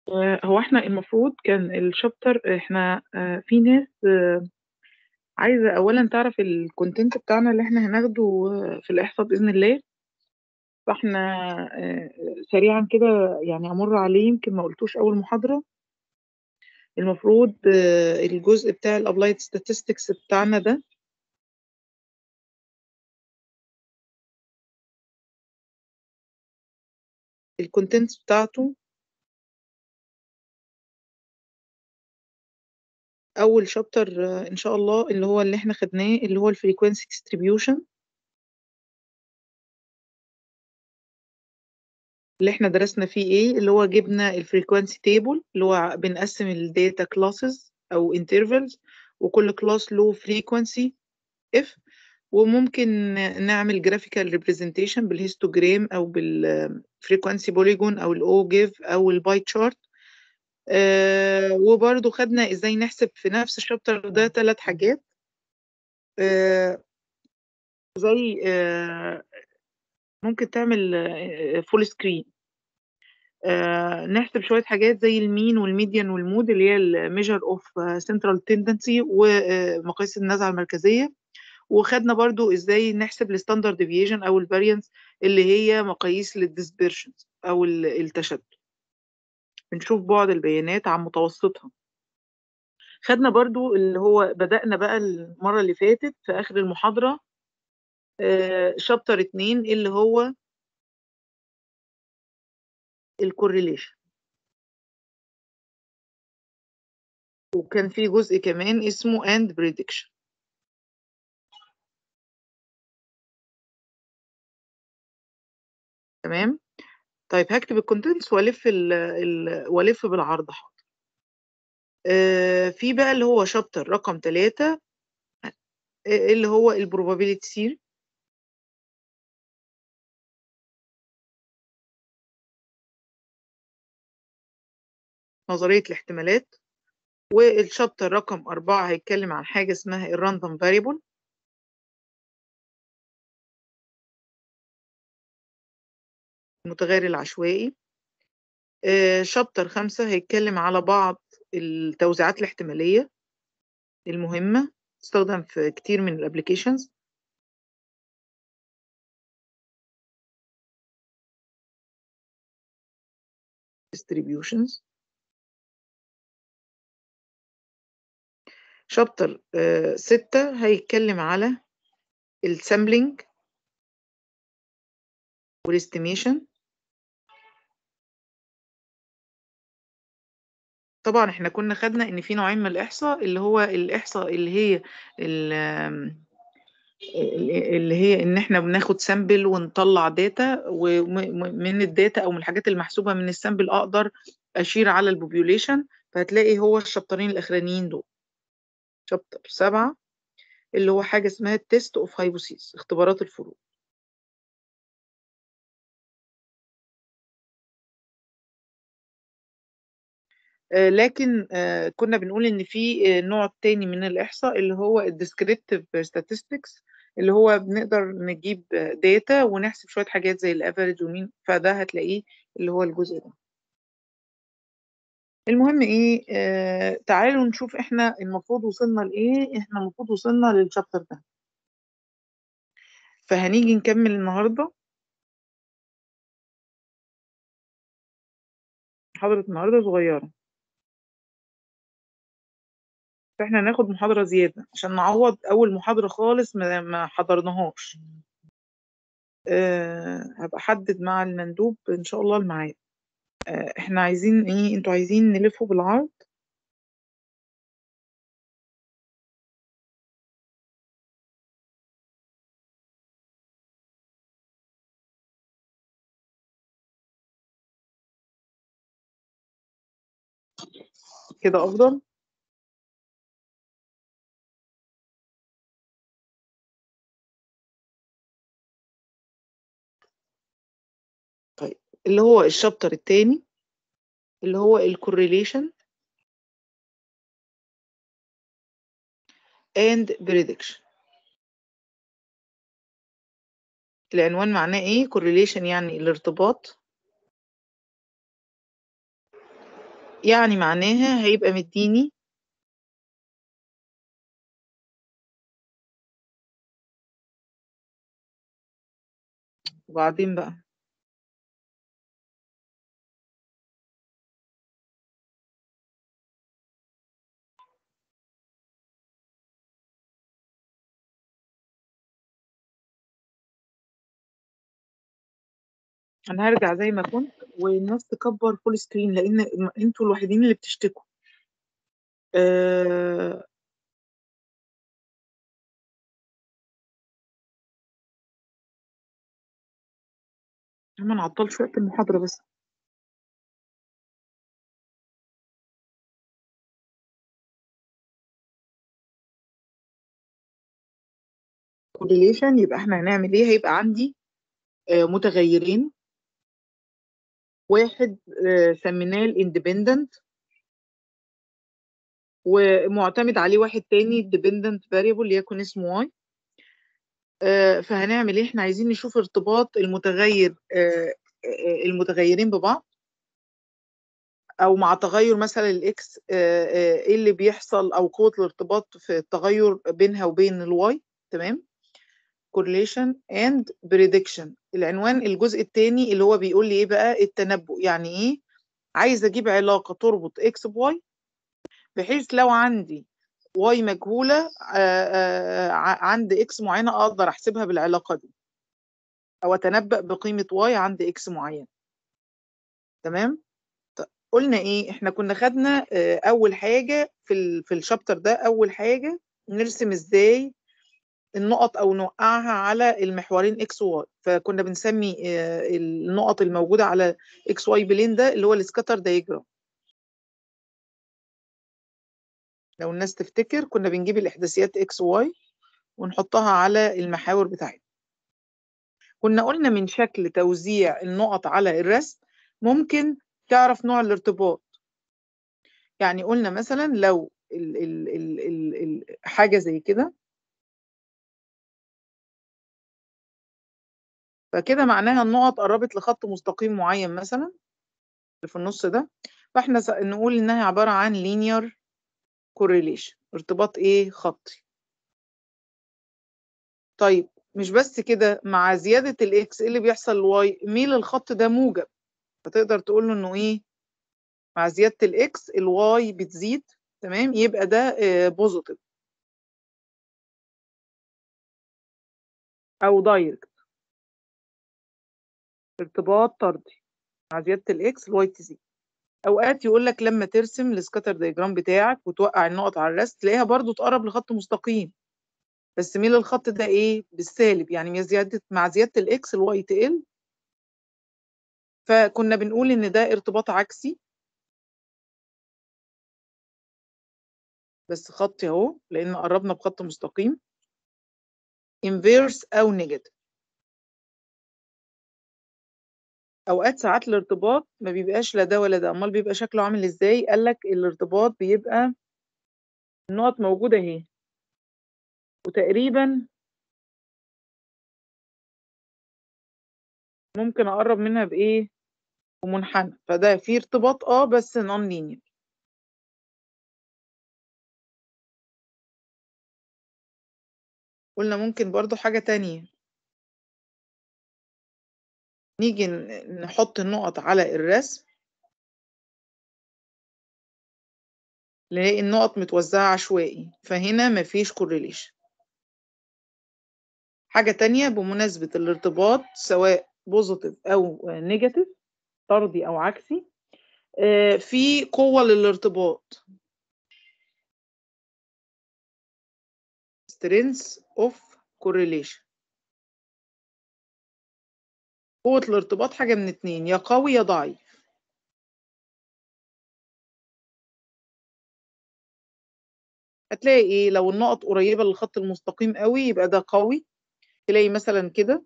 آه، هو احنا المفروض كان الشابتر احنا آه، في ناس آه، عايزة أولا تعرف الكونتنت بتاعنا اللي احنا هناخده آه، في الإحصاء بإذن الله فاحنا آه، سريعا كده يعني أمر عليه يمكن ما قلتوش أول محاضرة المفروض آه، الجزء بتاع الابلايد statistics بتاعنا ده الكونتنت بتاعته اول شابتر ان شاء الله اللي هو اللي احنا خدناه اللي هو الفريكوينسي ديستريبيوشن اللي احنا درسنا فيه ايه اللي هو جبنا الفريكوينسي تيبل اللي هو بنقسم الداتا كلاسز او انترفلز وكل كلاس له فريكوينسي اف وممكن نعمل جرافيكال ريبريزنتيشن بالهيستوجرام او بالفريكوينسي بوليجون او الاو جيف او الباي تشارت آه وبرضو خدنا ازاي نحسب في نفس الشابتر ده ثلاث حاجات آه زي آه ممكن تعمل فول سكرين آه نحسب شوية حاجات زي المين والميديان والمود اللي هي الميجر اوف سنترال تندنسي ومقاييس النزعة المركزية وخدنا برضو ازاي نحسب الستاندرد ديفيشن او الفاريانس اللي هي مقاييس للديسبرشن او التشتت بنشوف بعد البيانات عن متوسطها خدنا برضو اللي هو بدأنا بقى المرة اللي فاتت في آخر المحاضرة شابتر اتنين اللي هو الكورليشن وكان في جزء كمان اسمه and prediction تمام طيب هكتب الكونتنتس والف ال ال والف بالعرض حاضر آه في بقى اللي هو شابتر رقم ثلاثة اللي هو البروبابيلتي سير نظرية الاحتمالات والشابتر رقم أربعة هيتكلم عن حاجة اسمها الراندوم فاريبل المتغير العشوائي آه شابتر خمسة هيتكلم على بعض التوزيعات الاحتمالية المهمة تستخدم في كتير من الابليكيشنز distributions شابتر آه ستة هيتكلم على السامبلينج والاستيميشن طبعا احنا كنا خدنا ان في نوعين من الاحصاء اللي هو الاحصاء اللي هي اللي هي ان احنا بناخد سامبل ونطلع داتا ومن الداتا او من الحاجات المحسوبه من السامبل اقدر اشير على البوبيوليشن فهتلاقي هو الشابترين الاخرانيين دول شابتر سبعة اللي هو حاجه اسمها التيست اوف هايبوثيس اختبارات الفروض لكن كنا بنقول ان في نوع تاني من الاحصاء اللي هو الديسكريبتيف statistics اللي هو بنقدر نجيب داتا ونحسب شويه حاجات زي الافريج ومين فده هتلاقيه اللي هو الجزء ده المهم ايه آه تعالوا نشوف احنا المفروض وصلنا لايه احنا المفروض وصلنا للشابتر ده فهنيجي نكمل النهارده محاضره النهارده صغيره فاحنا هناخد محاضرة زيادة عشان نعوض أول محاضرة خالص ما, ما حضرناهاش أه هبقى أحدد مع المندوب إن شاء الله الميعاد أه احنا عايزين ايه انتوا عايزين نلفه بالعرض كده أفضل طيب اللي هو الشابتر التاني اللي هو الكورليشن and prediction العنوان معناه ايه correlation يعني الارتباط يعني معناها هيبقى مديني وبعدين بقى انا هرجع زي ما كنت والناس تكبر فول سكرين لان انتوا الوحيدين اللي بتشتكوا أه ما نعطلش وقت المحاضرة بس correlation يبقى احنا هنعمل ايه هيبقى عندي آه، متغيرين واحد آه، سميناه الاندبندنت ومعتمد عليه واحد تاني dependent variable يكن اسمه y آه، فهنعمل ايه احنا عايزين نشوف ارتباط المتغير آه، آه، المتغيرين ببعض او مع تغير مثلا الاكس ايه اللي بيحصل او قوة الارتباط في التغير بينها وبين الواي تمام correlation and prediction العنوان الجزء الثاني اللي هو بيقول لي ايه بقى التنبؤ يعني ايه عايز اجيب علاقة تربط اكس بواي بحيث لو عندي واي مجهولة آه، آه، ع- عند اكس معينة اقدر احسبها بالعلاقة دي او اتنبأ بقيمة واي عند اكس معين تمام طيب، قلنا ايه احنا كنا خدنا آه، اول حاجة في ال في الشابتر ده اول حاجة نرسم ازاي النقط او نوقعها على المحورين اكس وواي فكنا بنسمي آه، النقط الموجودة على اكس واي بلين ده اللي هو السكاتر دايجرام لو الناس تفتكر كنا بنجيب الاحداثيات اكس واي ونحطها على المحاور بتاعتنا كنا قلنا من شكل توزيع النقط على الرسم ممكن تعرف نوع الارتباط يعني قلنا مثلا لو ال ال ال ال ال حاجة زي كده فكده معناها النقط قربت لخط مستقيم معين مثلا اللي في النص ده فاحنا س- نقول انها عبارة عن linear correlation ارتباط ايه خطي طيب مش بس كده مع زيادة الاكس ايه اللي بيحصل للواي ميل الخط ده موجب فتقدر تقول له انه ايه مع زيادة الاكس الواي بتزيد تمام يبقى ده بوزيتيف او دايركت ارتباط طردي مع زيادة الاكس الواي تزيد اوقات يقول لك لما ترسم السكاتر دايجرام بتاعك وتوقع النقط على الرسم تلاقيها برضو تقرب لخط مستقيم بس ميل الخط ده ايه بالسالب يعني مع زيادة مع زيادة الاكس الواي تقل فكنا بنقول ان ده ارتباط عكسي بس خطي اهو لان قربنا بخط مستقيم inverse او نيجاتيف اوقات ساعات الارتباط ما بيبقاش لا ده ولا ده امال بيبقى شكله عامل ازاي قال لك الارتباط بيبقى النقط موجوده اهي وتقريبا ممكن اقرب منها بايه بمنحنى فده في ارتباط اه بس نون لينير قلنا ممكن برضو حاجة تانية نيجي ن- نحط النقط على الرسم نلاقي النقط متوزعة عشوائي فهنا مفيش correlation حاجة تانية بمناسبة الارتباط سواء بوزيتيف أو نيجاتيف طردي أو عكسي آه، في قوة للارتباط strength of correlation قوة الارتباط حاجة من اتنين يا قوي يا ضعيف هتلاقي ايه لو النقط قريبة للخط المستقيم قوي يبقى ده قوي تلاقي مثلا كده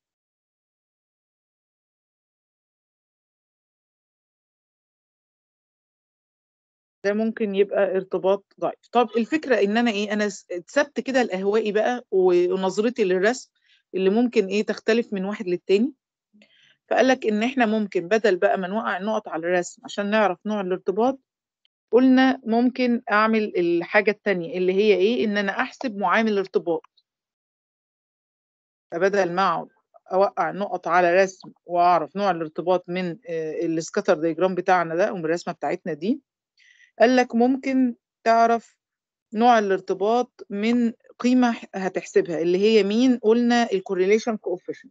ده ممكن يبقى ارتباط ضعيف طب الفكرة ان انا ايه انا س- اتسبت كده الاهوائي بقى و- ونظرتي للرسم اللي ممكن ايه تختلف من واحد للتاني فقال لك ان احنا ممكن بدل بقى ما نوقع النقط على الرسم عشان نعرف نوع الارتباط قلنا ممكن اعمل الحاجة التانية اللي هي ايه ان انا احسب معامل ارتباط فبدل ما اقعد اوقع نقط على رسم واعرف نوع الارتباط من السكاتر ديجرام بتاعنا ده ومن الرسمة بتاعتنا دي قال لك ممكن تعرف نوع الارتباط من قيمة هتحسبها اللي هي مين قلنا الكوريليشن كوفيشنت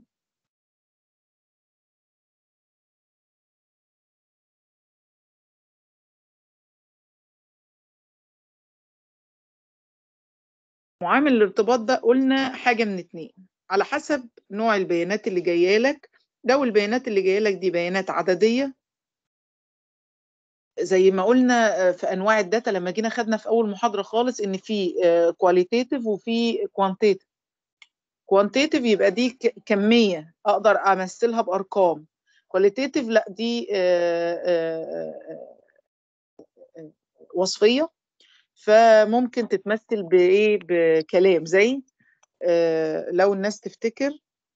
معامل الارتباط ده قلنا حاجة من اتنين على حسب نوع البيانات اللي جايه لك لو البيانات اللي جايه لك دي بيانات عددية زي ما قلنا في انواع الداتا لما جينا خدنا في اول محاضرة خالص ان في كواليتيتيف وفي كوانتيتيف كوانتيتيف يبقى دي كمية اقدر امثلها بارقام كواليتيتيف لا دي وصفية فممكن تتمثل بايه بكلام زي لو الناس تفتكر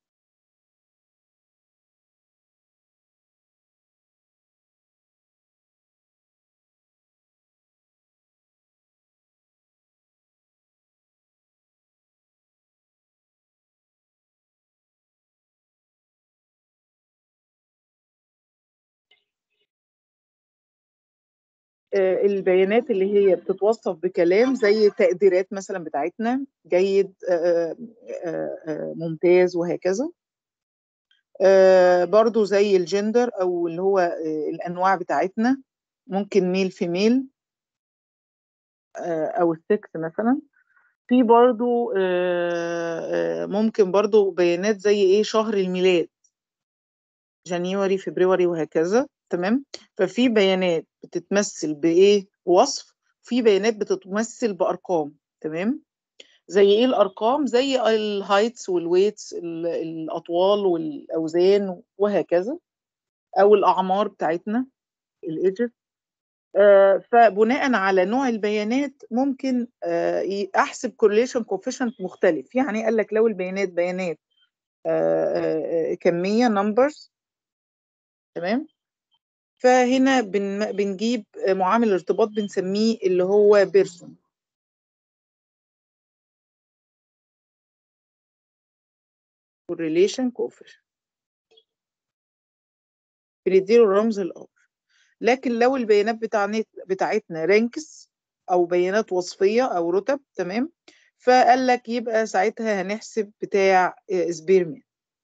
البيانات اللي هي بتتوصف بكلام زي تقديرات مثلا بتاعتنا جيد ممتاز وهكذا برضو زي الجندر او اللي هو الانواع بتاعتنا ممكن ميل في ميل او السكس مثلا في برضو ممكن برضو بيانات زي ايه شهر الميلاد جانيوري فبراير وهكذا تمام ففي بيانات بتتمثل بايه وصف في بيانات بتتمثل بارقام تمام زي ايه الارقام زي الهايتس والويتس الاطوال والاوزان وهكذا او الاعمار بتاعتنا الايجز آه فبناء على نوع البيانات ممكن آه احسب كورليشن كوفيشنت مختلف يعني قال لك لو البيانات بيانات آه كميه نمبرز تمام فهنا بن بنجيب معامل ارتباط بنسميه اللي هو بيرسون correlation coefficient بنديله الرمز الآخر لكن لو البيانات بتاعت بتاعتنا رانكس أو بيانات وصفية أو رتب تمام فقال لك يبقى ساعتها هنحسب بتاع سبيرمين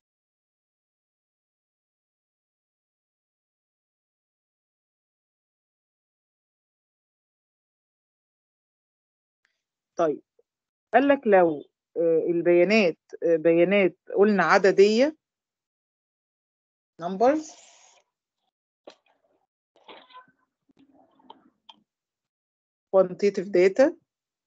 طيب قال لك لو البيانات بيانات قلنا عددية numbers quantitative data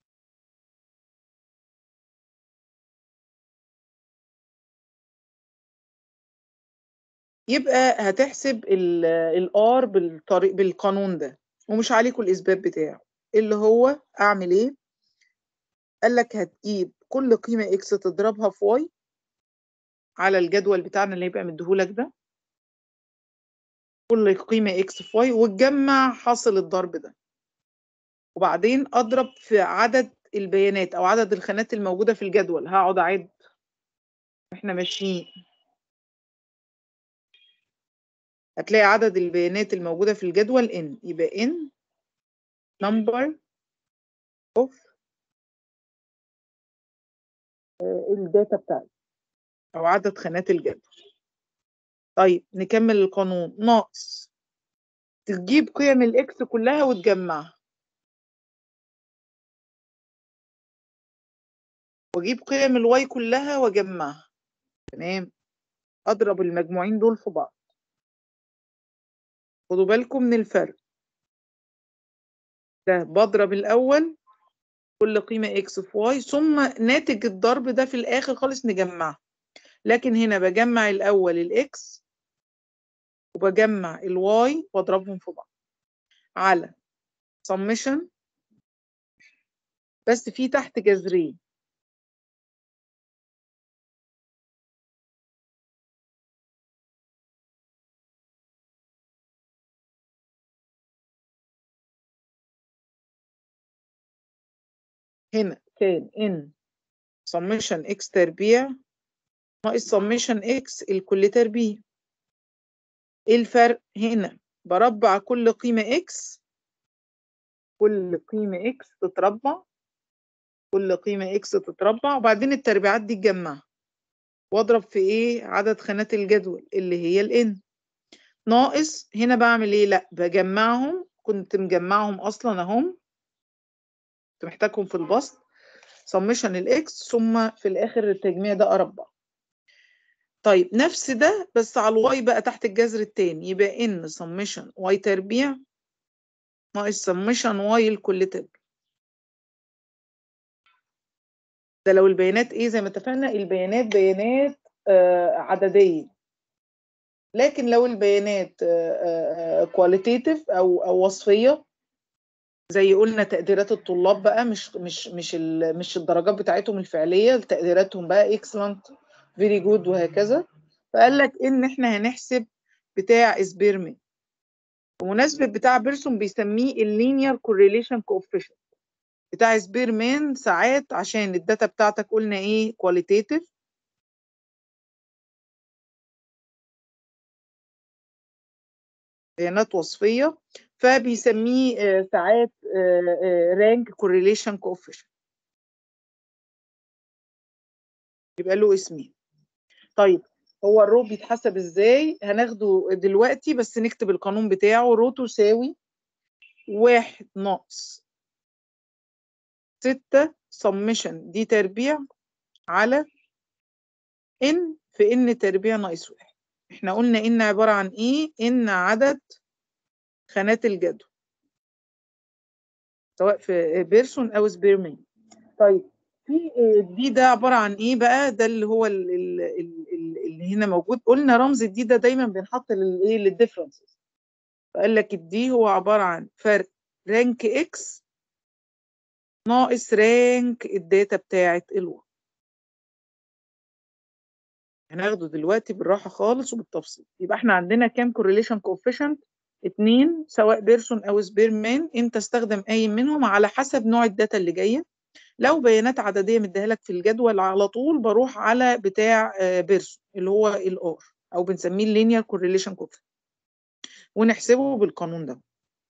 يبقى هتحسب الار بالطريق بالقانون ده ومش عليكم الاثبات بتاعه اللي هو اعمل ايه قال لك هتجيب كل قيمة اكس تضربها في واي على الجدول بتاعنا اللي هيبقى مديهولك ده كل قيمة اكس في واي وتجمع حاصل الضرب ده وبعدين اضرب في عدد البيانات او عدد الخانات الموجودة في الجدول هقعد اعد احنا ماشيين هتلاقي عدد البيانات الموجودة في الجدول n يبقى n number of الداتا بتاعتي او عدد خانات الجدول طيب نكمل القانون ناقص تجيب قيم الاكس كلها وتجمعها واجيب قيم الواي كلها واجمعها تمام اضرب المجموعين دول في بعض خدوا بالكم من الفرق ده بضرب الاول كل قيمة x في y ثم ناتج الضرب ده في الآخر خالص نجمعه لكن هنا بجمع الأول الإكس وبجمع الواي واضربهم في بعض على summation بس في تحت جذرين هنا كان ان سميشن اكس تربيع ناقص سميشن اكس الكل تربيع ايه الفرق هنا بربع كل قيمة اكس كل قيمة اكس تتربع كل قيمة اكس تتربع وبعدين التربيعات دي تجمعها واضرب في ايه عدد خانات الجدول اللي هي الان ناقص هنا بعمل ايه لا بجمعهم كنت مجمعهم اصلا اهم كنت محتاجهم في البسط سمشن الاكس ثم في الاخر التجميع ده اربع طيب نفس ده بس على الواي بقى تحت الجذر التاني يبقى ان سمشن واي تربيع ناقص سمشن واي الكل تربيع ده لو البيانات ايه زي ما اتفقنا البيانات بيانات آه عدديه لكن لو البيانات كواليتيتيف او او وصفيه زي قلنا تقديرات الطلاب بقى مش مش مش مش الدرجات بتاعتهم الفعليه تقديراتهم بقى اكسلنت فيري جود وهكذا فقال لك ان احنا هنحسب بتاع اسبيرمن بمناسبه بتاع بيرسون بيسميه اللينير كورليشن كوفيشنت بتاع سبيرمان ساعات عشان الداتا بتاعتك قلنا ايه كواليتيتيف بيانات وصفيه فبيسميه ساعات رانك كورليشن كوفيشنت يبقى له اسمين طيب هو الرو بيتحسب ازاي هناخده دلوقتي بس نكتب القانون بتاعه رو تساوي واحد ناقص ستة سمشن دي تربيع على ان في ان تربيع ناقص واحد احنا قلنا ان عبارة عن ايه ان عدد خانات الجدول سواء في بيرسون او سبيرمين طيب في دي ده عبارة عن ايه بقى ده اللي هو اللي هنا موجود قلنا رمز الدي ده دايما بنحط للايه للديفرنسز فقال لك الدي هو عبارة عن فرق رانك اكس ناقص رانك الداتا بتاعة الواي هناخده دلوقتي بالراحة خالص وبالتفصيل يبقى احنا عندنا كام كورليشن كوفيشنت اتنين سواء بيرسون او سبيرمان انت استخدم اي منهم على حسب نوع الداتا اللي جايه لو بيانات عدديه مديها لك في الجدول على طول بروح على بتاع بيرسون اللي هو الار او بنسميه اللينير كورليشن كوفيشنت ونحسبه بالقانون ده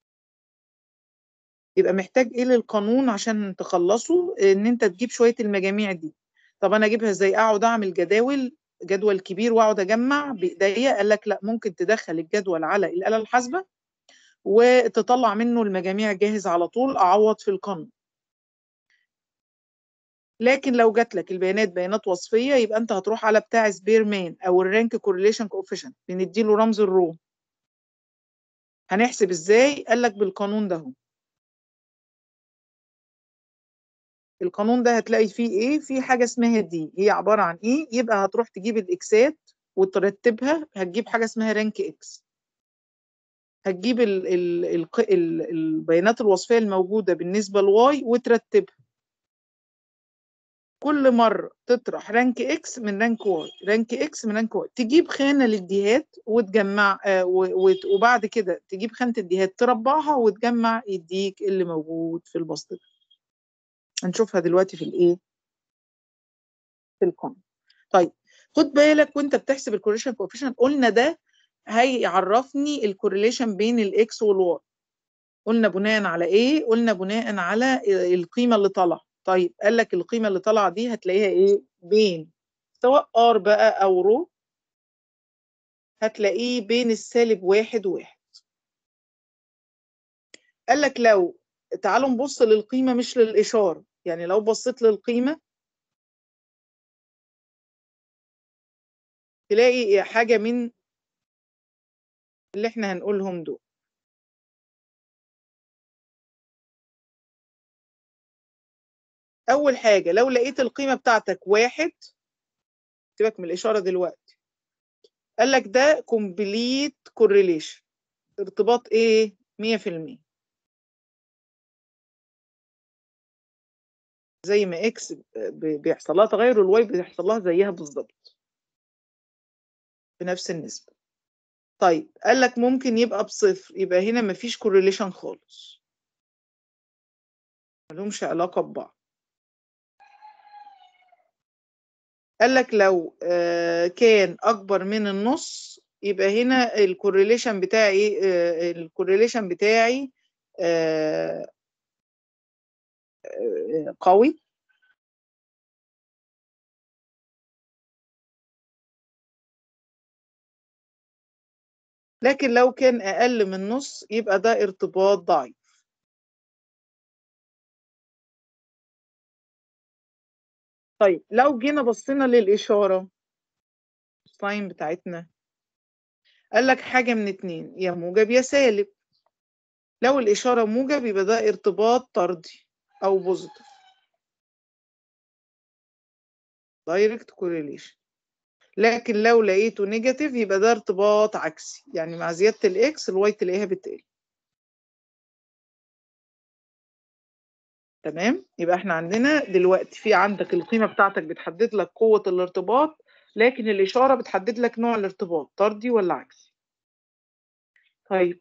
يبقى محتاج ايه للقانون عشان تخلصه ان انت تجيب شويه المجاميع دي طب انا اجيبها ازاي اقعد اعمل جداول جدول كبير واقعد اجمع بايديا قال لك لا ممكن تدخل الجدول على الاله الحاسبه وتطلع منه المجاميع جاهز على طول اعوض في القانون لكن لو جات لك البيانات بيانات وصفيه يبقى انت هتروح على بتاع سبيرمان او الرانك كورليشن كوفيشنت بنديله رمز الرو هنحسب ازاي قال لك بالقانون ده هو القانون ده هتلاقي فيه ايه في حاجه اسمها دي هي عباره عن ايه يبقى هتروح تجيب الاكسات وترتبها هتجيب حاجه اسمها رانك اكس هتجيب ال ال ال ال البيانات الوصفيه الموجوده بالنسبه لواي وترتبها كل مره تطرح رانك اكس من رانك واي رانك اكس من رانك واي تجيب خانه للديهات وتجمع آه وبعد كده تجيب خانه الديهات تربعها وتجمع يديك اللي موجود في البسط ده هنشوفها دلوقتي في الايه في القانون طيب خد بالك وانت بتحسب الكورليشن كوفيشنت قلنا ده هيعرفني الكورليشن بين الاكس والواي قلنا بناء على ايه قلنا بناء على القيمه اللي طالعه طيب قال لك القيمه اللي طالعه دي هتلاقيها ايه بين سواء ار بقى او رو هتلاقيه بين السالب واحد وواحد قال لك لو تعالوا نبص للقيمة مش للإشارة يعني لو بصيت للقيمة تلاقي حاجة من اللي احنا هنقولهم دول أول حاجة لو لقيت القيمة بتاعتك واحد سيبك من الإشارة دلوقتي قال لك ده complete correlation ارتباط ايه 100% زي ما اكس بيحصل لها تغير والواي بيحصل لها زيها بالظبط بنفس النسبة طيب قال لك ممكن يبقى بصفر يبقى هنا مفيش كورليشن خالص ملهمش علاقة ببعض قال لك لو آه، كان اكبر من النص يبقى هنا الكورليشن بتاعي الكورليشن بتاعي آه، آه، قوي لكن لو كان اقل من نص يبقى ده ارتباط ضعيف طيب لو جينا بصينا للإشارة الساين بتاعتنا قال لك حاجة من اتنين يا موجب يا سالب لو الإشارة موجب يبقى ده ارتباط طردي أو بوزيتيف دايركت كوريليشن لكن لو لقيته نيجاتيف يبقى ده ارتباط عكسي يعني مع زيادة الإكس الواي تلاقيها بتقل تمام يبقى احنا عندنا دلوقتي في عندك القيمة بتاعتك بتحدد لك قوة الارتباط لكن الإشارة بتحدد لك نوع الارتباط طردي ولا عكسي طيب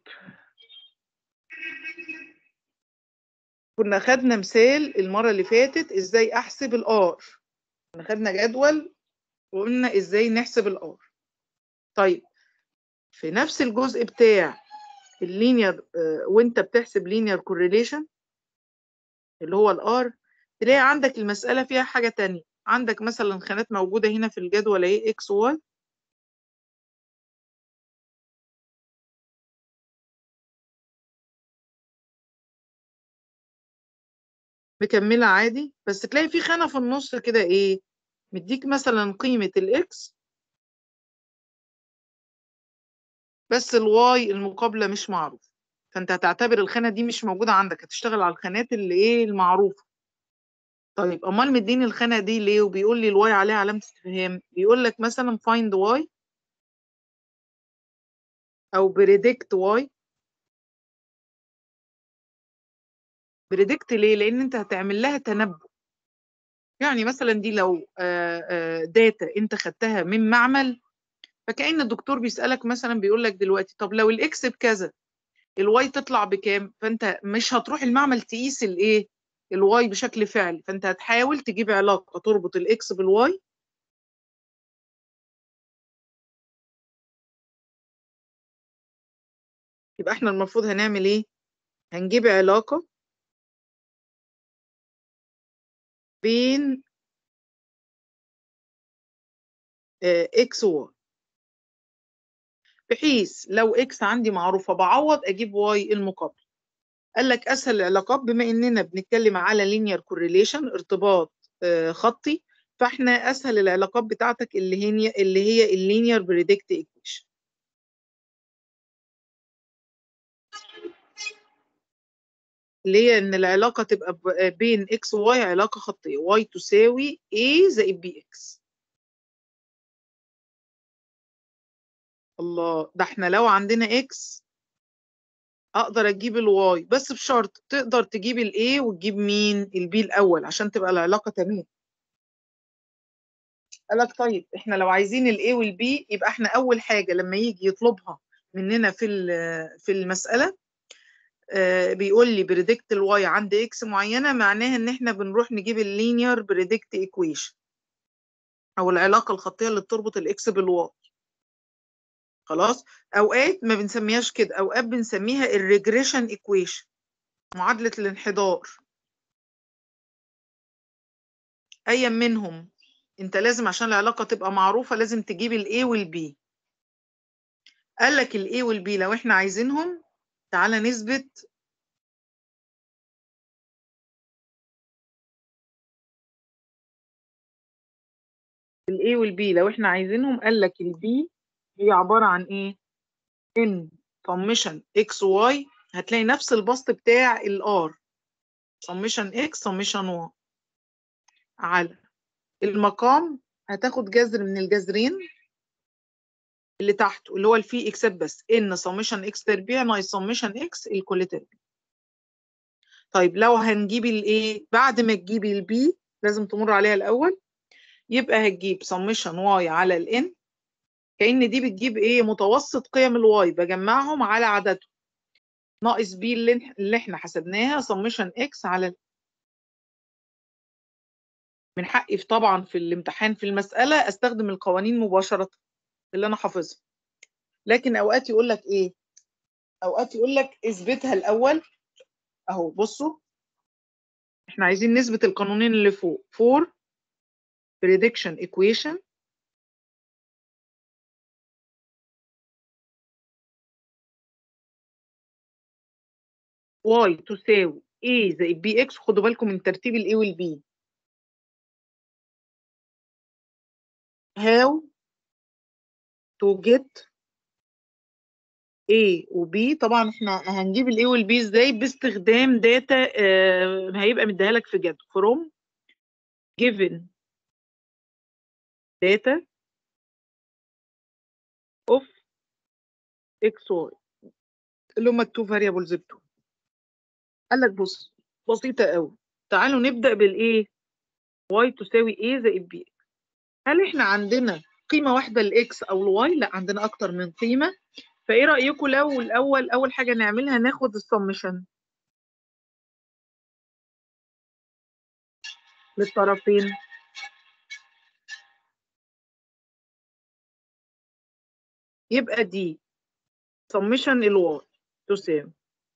كنا خدنا مثال المرة اللي فاتت ازاي احسب الار كنا خدنا جدول وقلنا ازاي نحسب الار طيب في نفس الجزء بتاع اللينير وانت بتحسب لينير كورليشن اللي هو الار تلاقي عندك المسألة فيها حاجة تانية عندك مثلا خانات موجودة هنا في الجدول اهي اكس واي مكملة عادي بس تلاقي في خانة في النص كده ايه مديك مثلا قيمة الاكس بس الواي المقابلة مش معروف فانت هتعتبر الخانة دي مش موجودة عندك هتشتغل على الخانات اللي ايه المعروفة طيب امال مديني الخانة دي ليه وبيقول لي الواي عليها علامة استفهام بيقول لك مثلا find y او predict y بريدكت ليه لان انت هتعمل لها تنبؤ يعني مثلا دي لو داتا انت خدتها من معمل فكأن الدكتور بيسألك مثلا بيقول لك دلوقتي طب لو الاكس بكذا الواي تطلع بكام فانت مش هتروح المعمل تقيس الايه الواي بشكل فعلي فانت هتحاول تجيب علاقة تربط الاكس بالواي يبقى احنا المفروض هنعمل ايه هنجيب علاقة بين اكس وواي بحيث لو اكس عندي معروفة بعوض اجيب واي المقابل قال لك اسهل العلاقات بما اننا بنتكلم على linear correlation ارتباط خطي فاحنا اسهل العلاقات بتاعتك اللي هي اللي هي اللينير بريدكت ايكويشن اللي هي ان العلاقه تبقى بين اكس وواي علاقه خطيه واي تساوي a زائد بي اكس الله ده احنا لو عندنا اكس اقدر اجيب الواي بس بشرط تقدر تجيب الاي وتجيب مين البي الاول عشان تبقى العلاقه تمام قالك طيب احنا لو عايزين الاي والبي يبقى احنا اول حاجه لما يجي يطلبها مننا في في المساله آه بيقول لي بريدكت الواي عند اكس معينه معناها ان احنا بنروح نجيب اللينير بريدكت ايكويشن او العلاقه الخطيه اللي بتربط الاكس بالواي خلاص اوقات ما بنسميهاش كده اوقات بنسميها الريجريشن ايكويشن معادله الانحدار ايا منهم انت لازم عشان العلاقه تبقى معروفه لازم تجيب الاي والبي قال لك الاي والبي لو احنا عايزينهم تعالى نثبت الاي والبي لو احنا عايزينهم قال لك البي هي عباره عن ايه ان سمشن اكس واي هتلاقي نفس البسط بتاع الار سمشن اكس سمشن واي على المقام هتاخد جذر من الجذرين اللي تحته اللي هو الفي اكسات بس ان سمشن اكس تربيع ناقص سمشن اكس الكل تربيع طيب لو هنجيب الايه بعد ما تجيبي البي لازم تمر عليها الاول يبقى هتجيب سمشن واي على الان كأن دي بتجيب ايه متوسط قيم الواي بجمعهم على عددهم ناقص بي اللي, اللي احنا حسبناها سمشن اكس على من حقي في طبعا في الامتحان في المسألة استخدم القوانين مباشرة اللي انا حافظها لكن اوقات يقول لك ايه اوقات يقول لك اثبتها الاول اهو بصوا احنا عايزين نثبت القانونين اللي فوق for prediction equation y تساوي a زائد bx خدوا بالكم من ترتيب ال a وال b how to get A و B طبعا احنا هنجيب ال A وال B ازاي باستخدام داتا آه هيبقى مديها لك في جدول from given data of xy اللي هما التو variables بتوع قال لك بص بسيطة قوي تعالوا نبدأ بالايه y تساوي A زائد B هل احنا عندنا قيمة واحدة للإكس أو الواي؟ لا عندنا أكتر من قيمة فإيه رأيكم لو الأول أول حاجة نعملها ناخد السمشن للطرفين يبقى دي سمشن الواي تساوي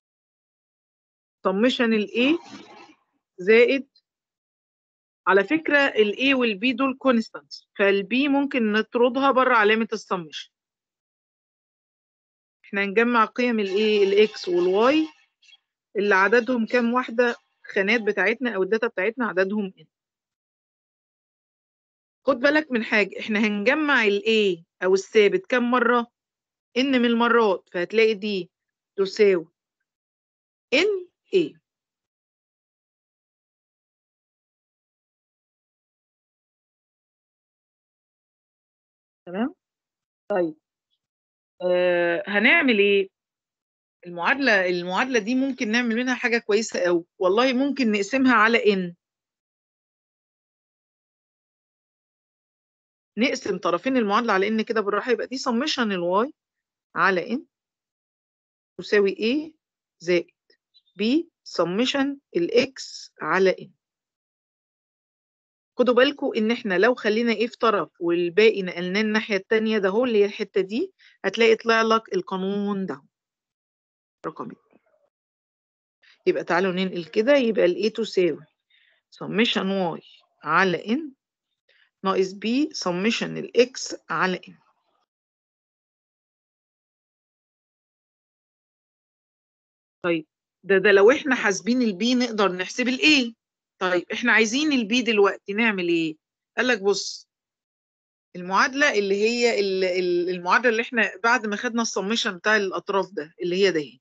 سمشن الاي زائد على فكرة ال A وال B دول constants فال B ممكن نطردها بره علامة السمشن احنا هنجمع قيم ال A ال X وال Y اللي عددهم كام واحدة خانات بتاعتنا أو الداتا بتاعتنا عددهم N خد بالك من حاجة احنا هنجمع ال A أو الثابت كام مرة N من المرات فهتلاقي دي تساوي N A تمام طيب آه هنعمل ايه المعادله المعادله دي ممكن نعمل منها حاجه كويسه قوي والله ممكن نقسمها على ان نقسم طرفين المعادله على ان كده بالراحه يبقى دي سمشن الواي على ان تساوي a زائد b سمشن الاكس على ان خدوا بالكم ان احنا لو خلينا ايه في طرف والباقي نقلناه الناحيه الثانيه ده هو اللي هي الحته دي هتلاقي طلع لك القانون ده رقم اتنين يبقى تعالوا ننقل كده يبقى ال A تساوي summation y على n ناقص b summation ال x على n طيب ده ده لو احنا حاسبين ال b نقدر نحسب ال a طيب احنا عايزين ال b دلوقتي نعمل ايه قال لك بص المعادله اللي هي المعادله اللي احنا بعد ما خدنا السمشن بتاع الاطراف ده اللي هي ده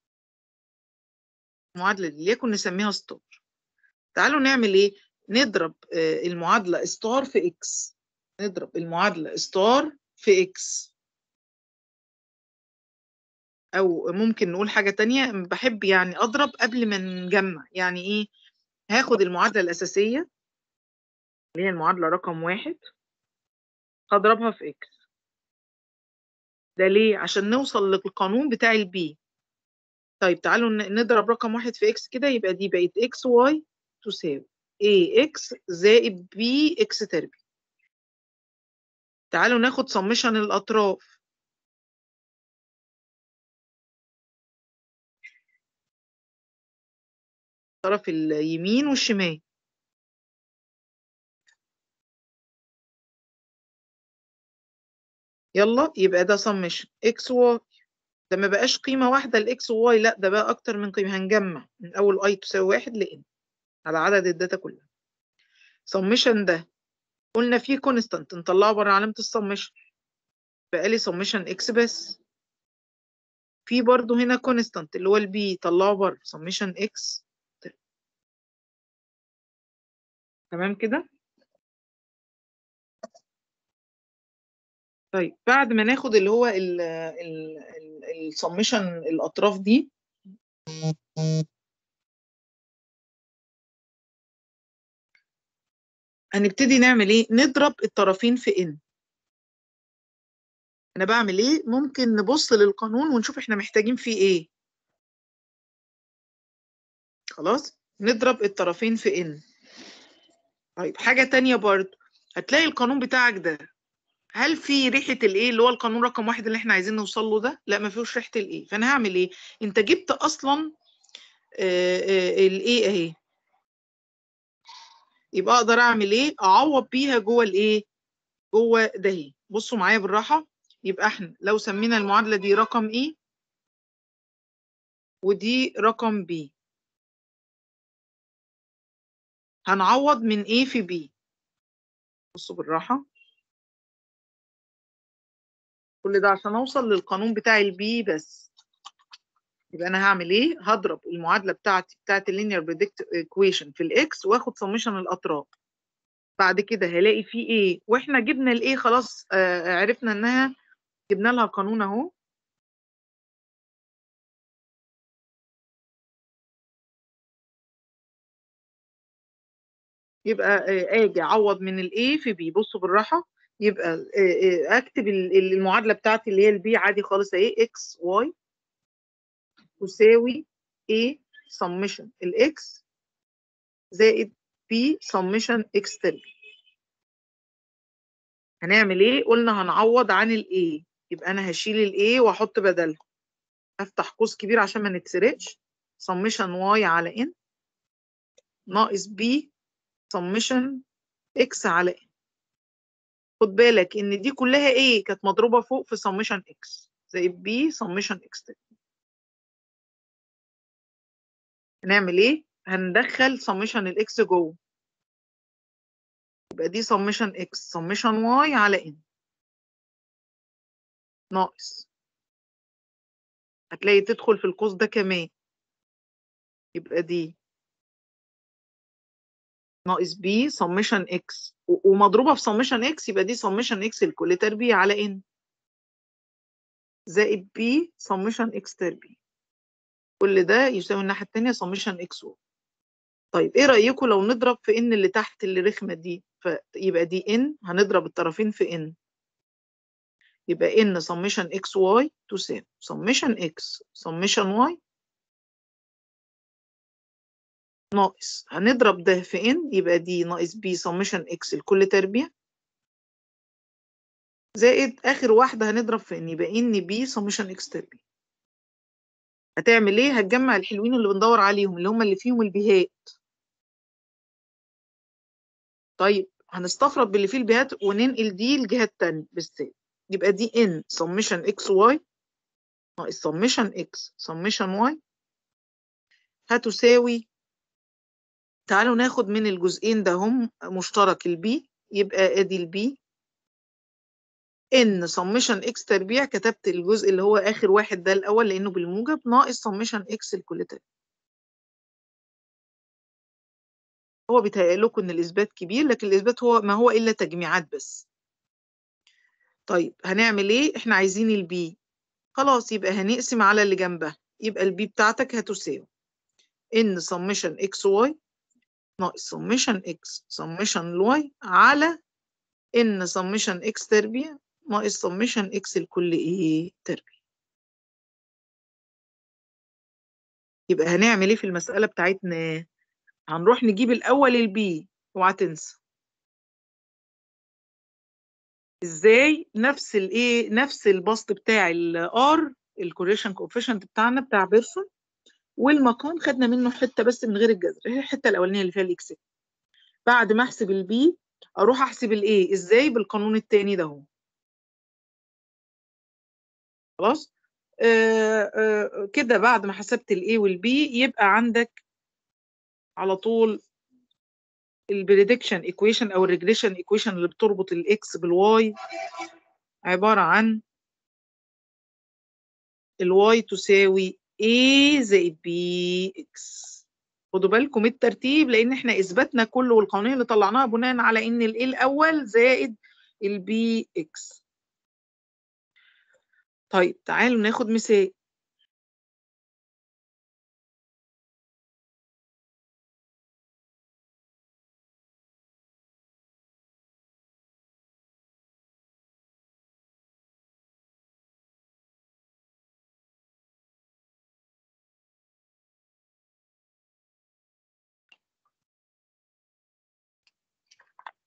المعادله دي ليكن نسميها ستار تعالوا نعمل ايه نضرب المعادله ستار في اكس نضرب المعادله ستار في اكس او ممكن نقول حاجه تانية بحب يعني اضرب قبل ما نجمع يعني ايه هاخد المعادله الاساسيه اللي هي المعادله رقم واحد هضربها في اكس ده ليه عشان نوصل للقانون بتاع البي طيب تعالوا نضرب رقم واحد في اكس كده يبقى دي بقت اكس واي تساوي اي اكس زائد بي اكس تربيع تعالوا ناخد سمشن الاطراف طرف اليمين والشمال يلا يبقى ده سمشن اكس واي ده ما بقاش قيمة واحدة لإكس وواي لا ده بقى أكتر من قيمة هنجمع من أول أي تساوي واحد لإن على عدد الداتا كلها سمشن ده قلنا فيه كونستانت نطلعه بره علامة السمشن بقى لي سمشن إكس بس في برضه هنا كونستانت اللي هو البي طلعه بره سمشن إكس تمام كده طيب بعد ما ناخد اللي هو السمشن الاطراف دي هنبتدي نعمل ايه نضرب الطرفين في ان انا بعمل ايه ممكن نبص للقانون ونشوف احنا محتاجين فيه ايه خلاص نضرب الطرفين في ان طيب حاجة تانية برضو هتلاقي القانون بتاعك ده هل في ريحة الايه اللي هو القانون رقم واحد اللي احنا عايزين نوصل له ده؟ لا ما فيهوش ريحة الايه فانا هعمل ايه؟ انت جبت اصلا الايه اهي يبقى اقدر اعمل ايه؟ اعوض بيها جوه الايه؟ جوه ده اهي بصوا معايا بالراحة يبقى احنا لو سمينا المعادلة دي رقم ايه ودي رقم بي هنعوض من A في B بصوا بالراحة كل ده عشان اوصل للقانون بتاع البي بس يبقى انا هعمل ايه هضرب المعادله بتاعتي بتاعت اللينير بريدكت ايكويشن في الاكس واخد سميشن الاطراف بعد كده هلاقي في ايه واحنا جبنا الايه خلاص آه عرفنا انها جبنا لها قانون اهو يبقى آه اجي اعوض من الايه في بي بصوا بالراحه يبقى آه اكتب المعادله بتاعتي اللي هي البي عادي خالص اهي اكس واي تساوي A summation الإكس زائد B summation X تربيع هنعمل إيه؟ قلنا هنعوض عن ال A يبقى أنا هشيل ال A وأحط بدلها أفتح قوس كبير عشان ما نتسرقش summation Y على N ناقص B summation X على N خد بالك إن دي كلها A كانت مضروبة فوق في summation X زائد B summation X تربيع هنعمل ايه هندخل سميشن الاكس جوه يبقى دي سميشن اكس سميشن واي على ان ناقص هتلاقي تدخل في القوس ده كمان يبقى دي ناقص بي سميشن اكس ومضروبه في سميشن اكس يبقى دي سميشن اكس الكل تربيع على ان زائد بي سميشن اكس تربيع كل ده يساوي الناحيه الثانيه سميشن اكس و طيب ايه رايكم لو نضرب في ان اللي تحت اللي رخمه دي فيبقى دي ان هنضرب الطرفين في ان يبقى ان سميشن اكس واي تساوي سميشن اكس سميشن واي ناقص هنضرب ده في ان يبقى دي ناقص بي سميشن اكس الكل تربيع زائد اخر واحده هنضرب في ان يبقى ان بي سميشن اكس تربيع هتعمل ايه هتجمع الحلوين اللي بندور عليهم اللي هم اللي فيهم البيهات طيب هنستفرد باللي فيه البيهات وننقل دي الجهه الثانيه بالسالب يبقى دي ان سميشن اكس واي ناقص سميشن اكس سميشن واي هتساوي تعالوا ناخد من الجزئين ده هم مشترك البي يبقى ادي البي ان سميشن اكس تربيع كتبت الجزء اللي هو اخر واحد ده الاول لانه بالموجب ناقص سميشن اكس الكل تربيع هو بيتهيأ لكم ان الاثبات كبير لكن الاثبات هو ما هو الا تجميعات بس طيب هنعمل ايه احنا عايزين البي خلاص يبقى هنقسم على اللي جنبها يبقى البي بتاعتك هتساوي ان سميشن اكس واي ناقص سميشن اكس سميشن الواي على ان سميشن اكس تربيع ناقص سميشن اكس الكل ايه تربيع يبقى هنعمل ايه في المسألة بتاعتنا هنروح نجيب الاول البي اوعى تنسى ازاي نفس الايه نفس البسط بتاع الار الكوريشن كوفيشنت بتاعنا بتاع بيرسون والمقام خدنا منه حته بس من غير الجذر هي الحته الاولانيه اللي فيها الاكس بعد ما احسب البي اروح احسب الايه ازاي بالقانون التاني ده اهو خلاص آه آه كده بعد ما حسبت الاي والبي يبقى عندك على طول البريدكشن ايكويشن او الريجريشن ايكويشن اللي بتربط الاكس بالواي عباره عن الواي تساوي A زائد بي اكس خدوا بالكم الترتيب لان احنا اثبتنا كله والقوانين اللي طلعناها بناء على ان الايه الاول زائد البي اكس طيب تعالوا ناخد مثال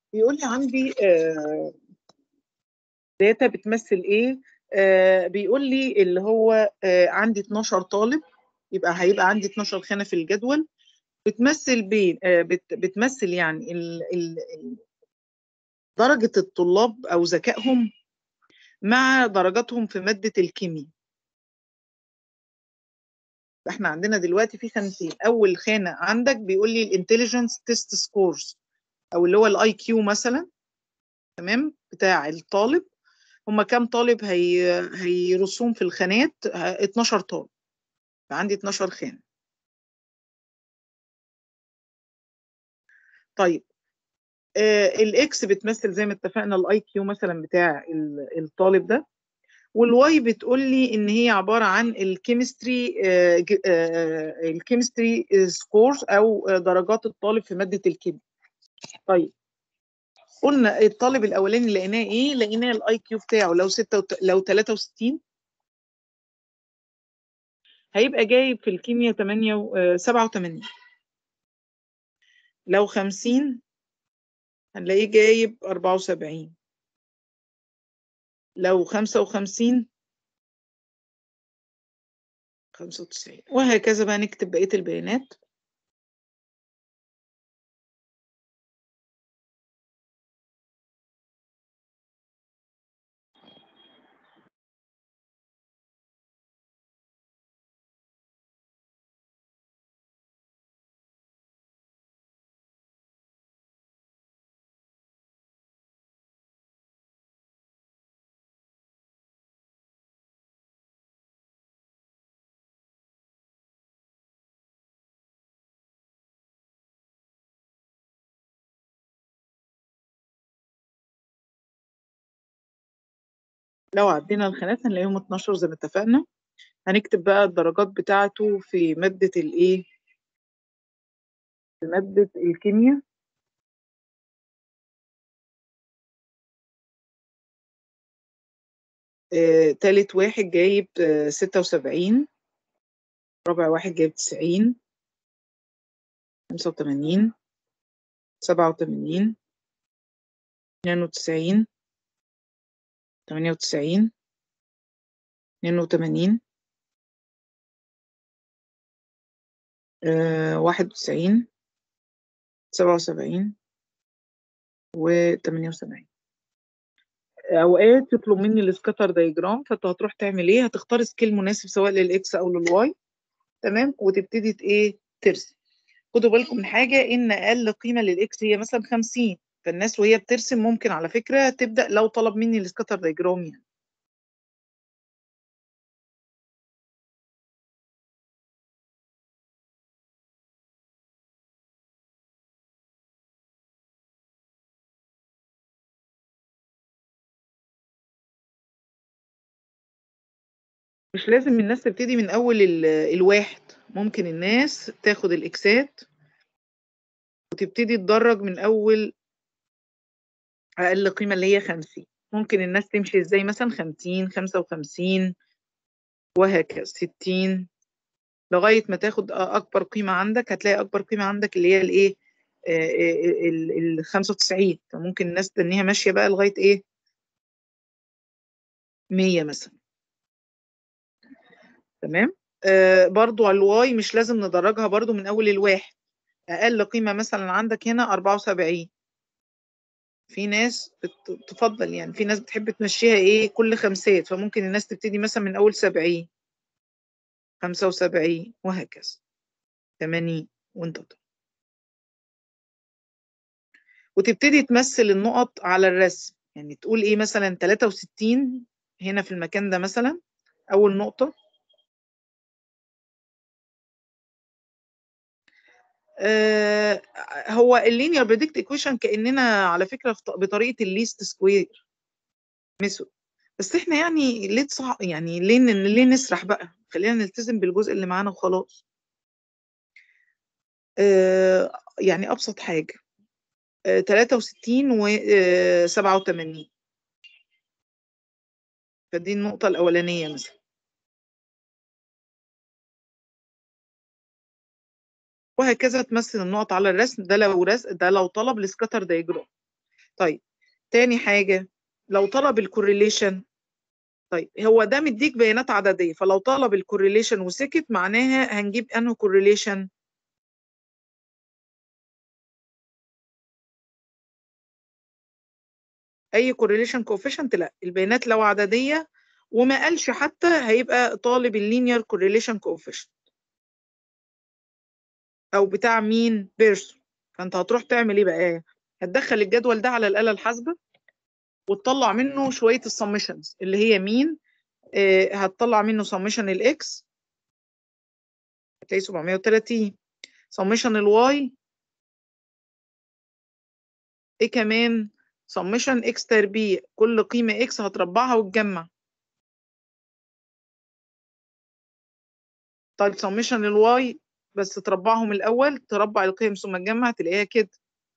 بيقول لي عندي داتا بتمثل ايه آه بيقول لي اللي هو آه عندي 12 طالب يبقى هيبقى عندي 12 خانه في الجدول بتمثل بين آه بت بتمثل يعني ال ال درجه الطلاب او ذكائهم مع درجاتهم في ماده الكيمياء احنا عندنا دلوقتي في خانتين اول خانه عندك بيقول لي الانتليجنس تيست سكورز او اللي هو الاي كيو مثلا تمام بتاع الطالب هما كام طالب هي هيرصوهم في الخانات 12 طالب عندي 12 خانه طيب آه الاكس بتمثل زي ما اتفقنا الاي كيو مثلا بتاع الطالب ده والواي بتقول لي ان هي عباره عن الكيمستري آه آه الكيمستري سكورز او درجات الطالب في ماده الكيمياء طيب قلنا الطالب الاولاني لقيناه ايه لقيناه الاي كيو بتاعه لو 6 وت... لو 63 هيبقى جايب في الكيمياء 8 و... 87 لو 50 هنلاقيه جايب 74 لو 55 95 وهكذا بقى نكتب بقية البيانات لو عدينا الخانات هنلاقيهم 12 زي ما اتفقنا هنكتب بقى الدرجات بتاعته في مادة الايه في مادة الكيمياء آه، تالت واحد جايب آه، ستة وسبعين رابع واحد جايب تسعين خمسة وتمانين سبعة وتمانين اتنين وتسعين تمانية وتسعين اتنين وتمانين آه، واحد وتسعين سبعة وسبعين وتمانية وسبعين اوقات يطلب مني السكاتر دايجرام فانت هتروح تعمل ايه هتختار سكيل مناسب سواء للاكس او للواي تمام وتبتدي ايه ترسم خدوا بالكم من حاجه ان اقل قيمه للاكس هي مثلا 50 فالناس وهي بترسم ممكن على فكره تبدا لو طلب مني السكاتر دايجرام يعني مش لازم الناس تبتدي من اول ال- الواحد ممكن الناس تاخد الاكسات وتبتدي تدرج من اول اقل قيمه اللي هي 50 ممكن الناس تمشي ازاي مثلا 50 55 وهكذا 60 لغايه ما تاخد اكبر قيمه عندك هتلاقي اكبر قيمه عندك اللي هي الايه ال 95 فممكن الناس تنيها ماشيه بقى لغايه ايه 100 مثلا تمام آه برضو على الواي مش لازم ندرجها برضو من اول الواحد اقل قيمه مثلا عندك هنا 74 في ناس بتفضل يعني في ناس بتحب تمشيها ايه كل خمسات فممكن الناس تبتدي مثلا من اول 70 75 وهكذا 80 وانت طبعا. وتبتدي تمثل النقط على الرسم يعني تقول ايه مثلا 63 هنا في المكان ده مثلا اول نقطه آه هو اللينير بريدكت ايكويشن كاننا على فكره بطريقه الليست سكوير ميثود بس احنا يعني ليه تصع... يعني ليه ليه نسرح بقى خلينا نلتزم بالجزء اللي معانا وخلاص آه يعني ابسط حاجه آه 63 و 87 فدي النقطه الاولانيه مثلا وهكذا تمثل النقط على الرسم ده لو رسم ده لو طلب السكاتر دايجرام طيب تاني حاجة لو طلب الكورليشن طيب هو ده مديك بيانات عددية فلو طلب الكورليشن وسكت معناها هنجيب انه كورليشن اي كورليشن كوفيشنت لا البيانات لو عددية وما قالش حتى هيبقى طالب اللينير كورليشن كوفيشنت او بتاع مين بيرسون فانت هتروح تعمل ايه بقى هتدخل الجدول ده على الآلة الحاسبة وتطلع منه شوية السمشنز اللي هي مين آه هتطلع منه سمشن الاكس هتلاقي 730 سمشن الواي ايه كمان سمشن اكس تربيع كل قيمة اكس هتربعها وتجمع طيب سمشن الواي بس تربعهم الأول تربع القيم ثم تجمع تلاقيها كده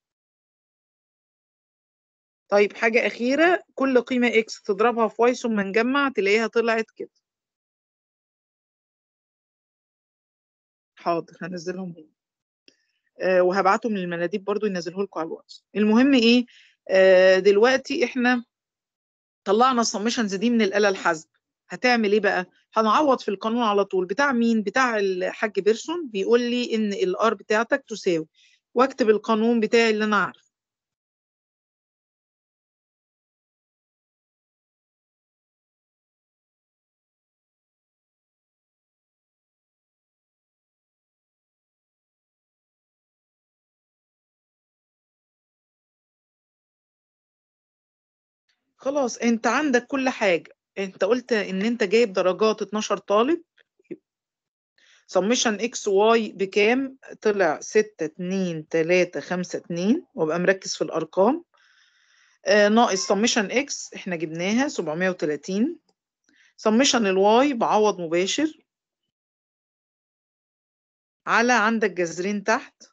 طيب حاجة أخيرة كل قيمة إكس تضربها في واي ثم نجمع تلاقيها طلعت كده حاضر هنزلهم هنا آه وهبعتهم للمناديب برضو ينزله لكم على الواتس المهم إيه آه دلوقتي إحنا طلعنا السمشنز دي من الآلة الحاسبة هتعمل إيه بقى؟ هنعوض في القانون على طول بتاع مين؟ بتاع الحاج بيرسون بيقول لي إن الآر بتاعتك تساوي واكتب القانون بتاعي اللي أنا عارفه خلاص انت عندك كل حاجة انت قلت ان انت جايب درجات 12 طالب سمشن اكس واي بكام طلع 6 2 3 5 2 وابقى مركز في الارقام آه ناقص سمشن اكس احنا جبناها 730 سمشن الواي بعوض مباشر على عندك جذرين تحت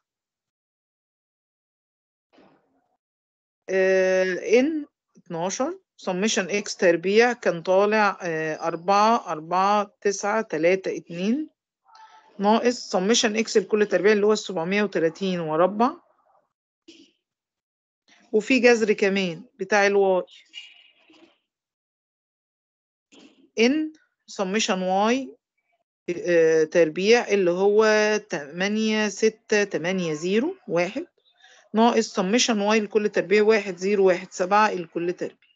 ان 12 سمشن اكس تربيع كان طالع أربعة أربعة تسعة تلاتة اتنين ناقص سمشن اكس لكل تربيع اللي هو السبعمية وتلاتين وربع وفي جذر كمان بتاع الواي ان سمشن واي تربيع اللي هو تمانية ستة تمانية زيرو واحد ناقص سمشن واي لكل تربيع واحد زيرو واحد سبعة لكل تربيع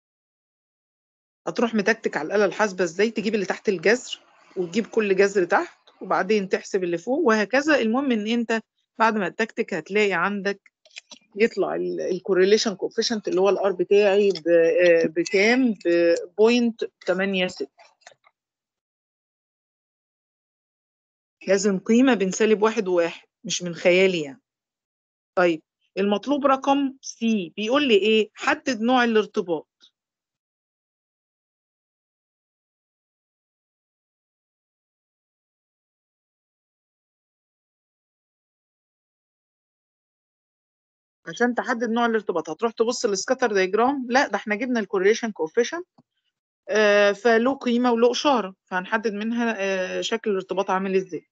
هتروح متكتك على الآلة الحاسبة ازاي تجيب اللي تحت الجذر وتجيب كل جذر تحت وبعدين تحسب اللي فوق وهكذا المهم ان انت بعد ما تكتك هتلاقي عندك يطلع الكورليشن كوفيشنت اللي هو الار بتاعي بكام ب 0.86 لازم قيمة بين سالب واحد وواحد مش من خيالي يعني طيب المطلوب رقم سي بيقول لي ايه حدد نوع الارتباط عشان تحدد نوع الارتباط هتروح تبص للسكاتر دايجرام لا ده احنا جبنا الكورليشن كوفيشنت آه فله قيمه وله اشاره فهنحدد منها آه شكل الارتباط عامل ازاي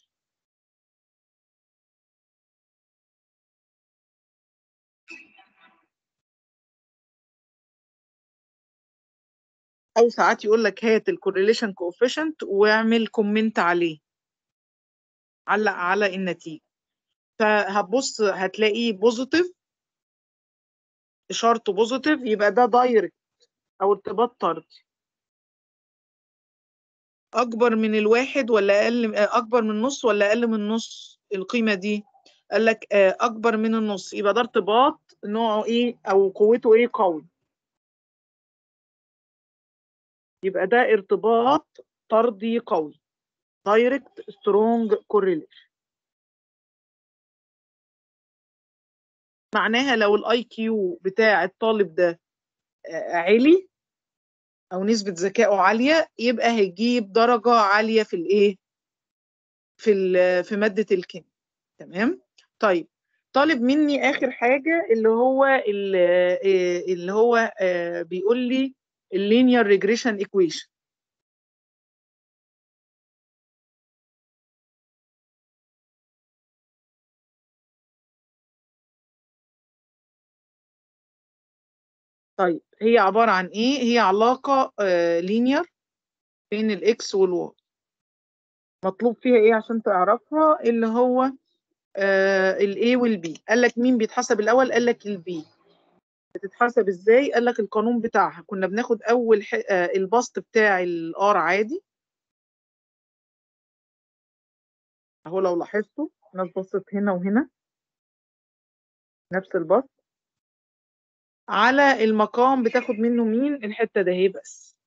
او ساعات يقول لك هات الكورليشن كوفيشنت واعمل كومنت عليه علق على النتيجه فهتبص هتلاقيه بوزيتيف اشارته بوزيتيف يبقى ده دايركت او ارتباط طردي اكبر من الواحد ولا اقل اكبر من النص ولا اقل من النص القيمه دي قال لك اكبر من النص يبقى ده ارتباط نوعه ايه او قوته ايه قوي يبقى ده ارتباط طردي قوي دايركت سترونج كورليشن معناها لو الاي كيو بتاع الطالب ده عالي او نسبة ذكائه عالية يبقى هيجيب درجة عالية في الايه في في مادة الكيمياء تمام طيب طالب مني اخر حاجة اللي هو اللي هو بيقول لي اللينير ريجريشن ايكويشن طيب هي عبارة عن ايه هي علاقة لينير بين الاكس والواي مطلوب فيها ايه عشان تعرفها اللي هو الاي والبي قال لك مين بيتحسب الاول قال لك البي بتتحسب ازاي قال لك القانون بتاعها كنا بناخد اول ح... آه البسط بتاع الار عادي اهو لو لاحظتوا الناس بصت هنا وهنا نفس البسط على المقام بتاخد منه مين الحته ده هي بس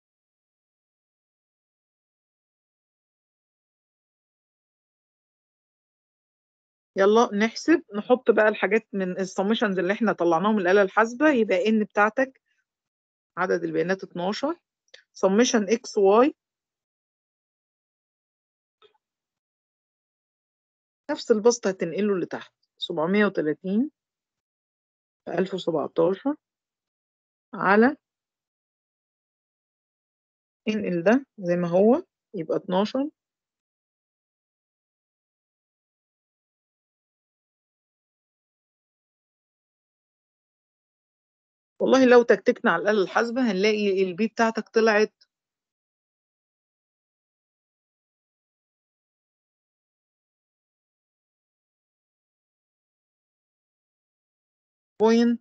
يلا نحسب نحط بقى الحاجات من السمشنز اللي احنا طلعناهم من الآلة الحاسبة يبقى ان بتاعتك عدد البيانات 12 سمشن اكس واي نفس البسط هتنقله لتحت 730 في 1017 على انقل ده زي ما هو يبقى 12 والله لو تكتكنا على الآلة الحاسبة هنلاقي البي بتاعتك طلعت بوينت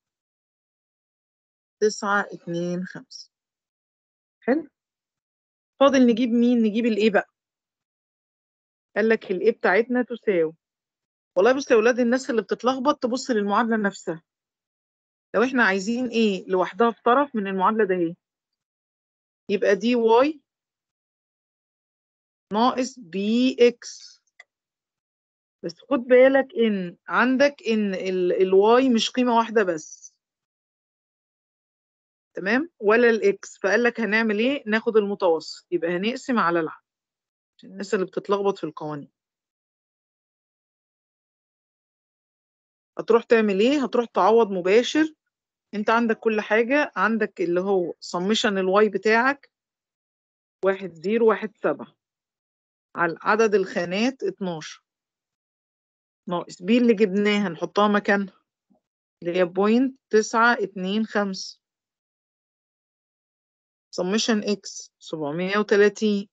تسعة اتنين خمسة حلو فاضل نجيب مين نجيب الايه بقى قال لك الايه بتاعتنا تساوي والله بص يا ولاد الناس اللي بتتلخبط تبص للمعادلة نفسها لو احنا عايزين ايه لوحدها في طرف من المعادلة ده اهي يبقى دي واي ناقص بي اكس بس خد بالك ان عندك ان الواي مش قيمة واحدة بس تمام ولا الاكس فقال لك هنعمل ايه ناخد المتوسط يبقى هنقسم على العدد عشان الناس اللي بتتلخبط في القوانين هتروح تعمل ايه هتروح تعوض مباشر انت عندك كل حاجة عندك اللي هو سمشن الواي بتاعك واحد زيرو واحد سبعة على عدد الخانات اتناشر ناقص بي اللي جبناها نحطها مكانها اللي هي بوينت تسعة اتنين خمسة سمشن اكس سبعمية وتلاتين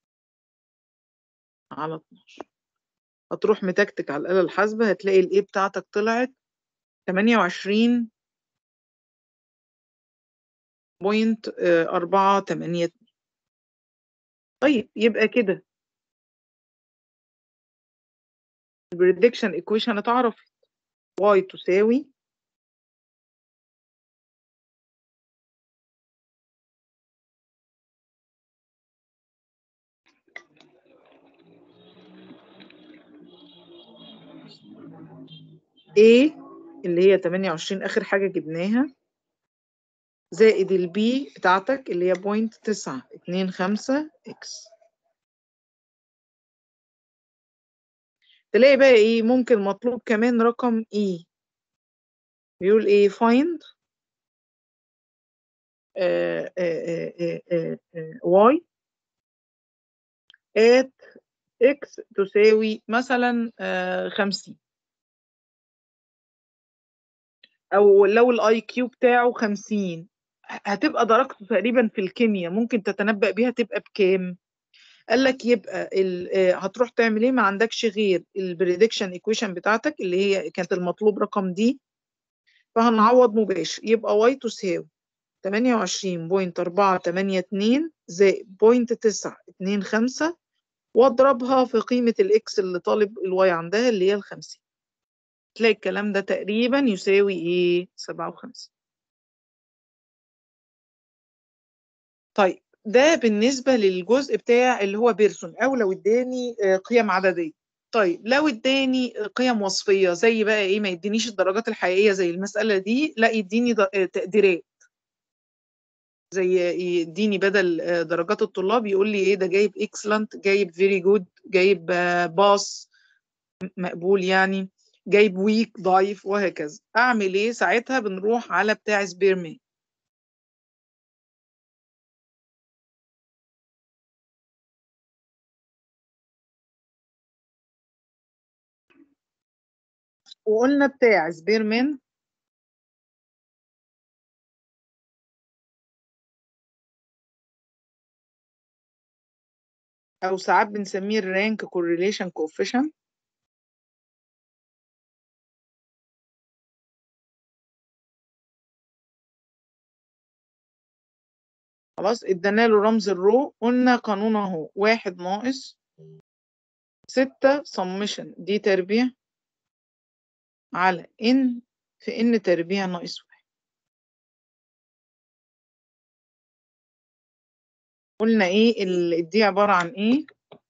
على اتناشر هتروح متكتك على الآلة الحاسبة هتلاقي الايه بتاعتك طلعت تمانية وعشرين بوينت أربعة تمانية طيب يبقى كده البريدكشن ايكويشن اتعرفت y تساوي A اللي هي 28 آخر حاجة جبناها زائد البي بتاعتك اللي هي بوينت تسعة اتنين خمسة اكس تلاقي بقى ايه ممكن مطلوب كمان رقم اي بيقول ايه find آه آه آه y at x تساوي مثلا خمسين او لو الاي كيو بتاعه خمسين هتبقى درجته تقريبا في الكيمياء ممكن تتنبأ بيها تبقى بكام قال لك يبقى هتروح تعمل ايه ما عندكش غير البريدكشن ايكويشن بتاعتك اللي هي كانت المطلوب رقم دي فهنعوض مباشر يبقى واي تساوي 28.482 زائد 0.925 واضربها في قيمة الاكس اللي طالب الواي عندها اللي هي ال 50 تلاقي الكلام ده تقريبا يساوي ايه 57 طيب ده بالنسبة للجزء بتاع اللي هو بيرسون أو لو اداني قيم عددية طيب لو اداني قيم وصفية زي بقى ايه ما يدينيش الدرجات الحقيقية زي المسألة دي لا يديني تقديرات زي يديني بدل درجات الطلاب يقول لي ايه ده جايب اكسلنت جايب فيري جود جايب باس مقبول يعني جايب ويك ضعيف وهكذا اعمل ايه ساعتها بنروح على بتاع سبيرمان وقلنا بتاع سبيرمان أو ساعات بنسميه الرانك correlation coefficient خلاص ادانا له رمز الرو قلنا قانون اهو واحد ناقص ستة سمشن دي تربيع على ان في ان تربيع ناقص واحد قلنا ايه ال- دي عبارة عن ايه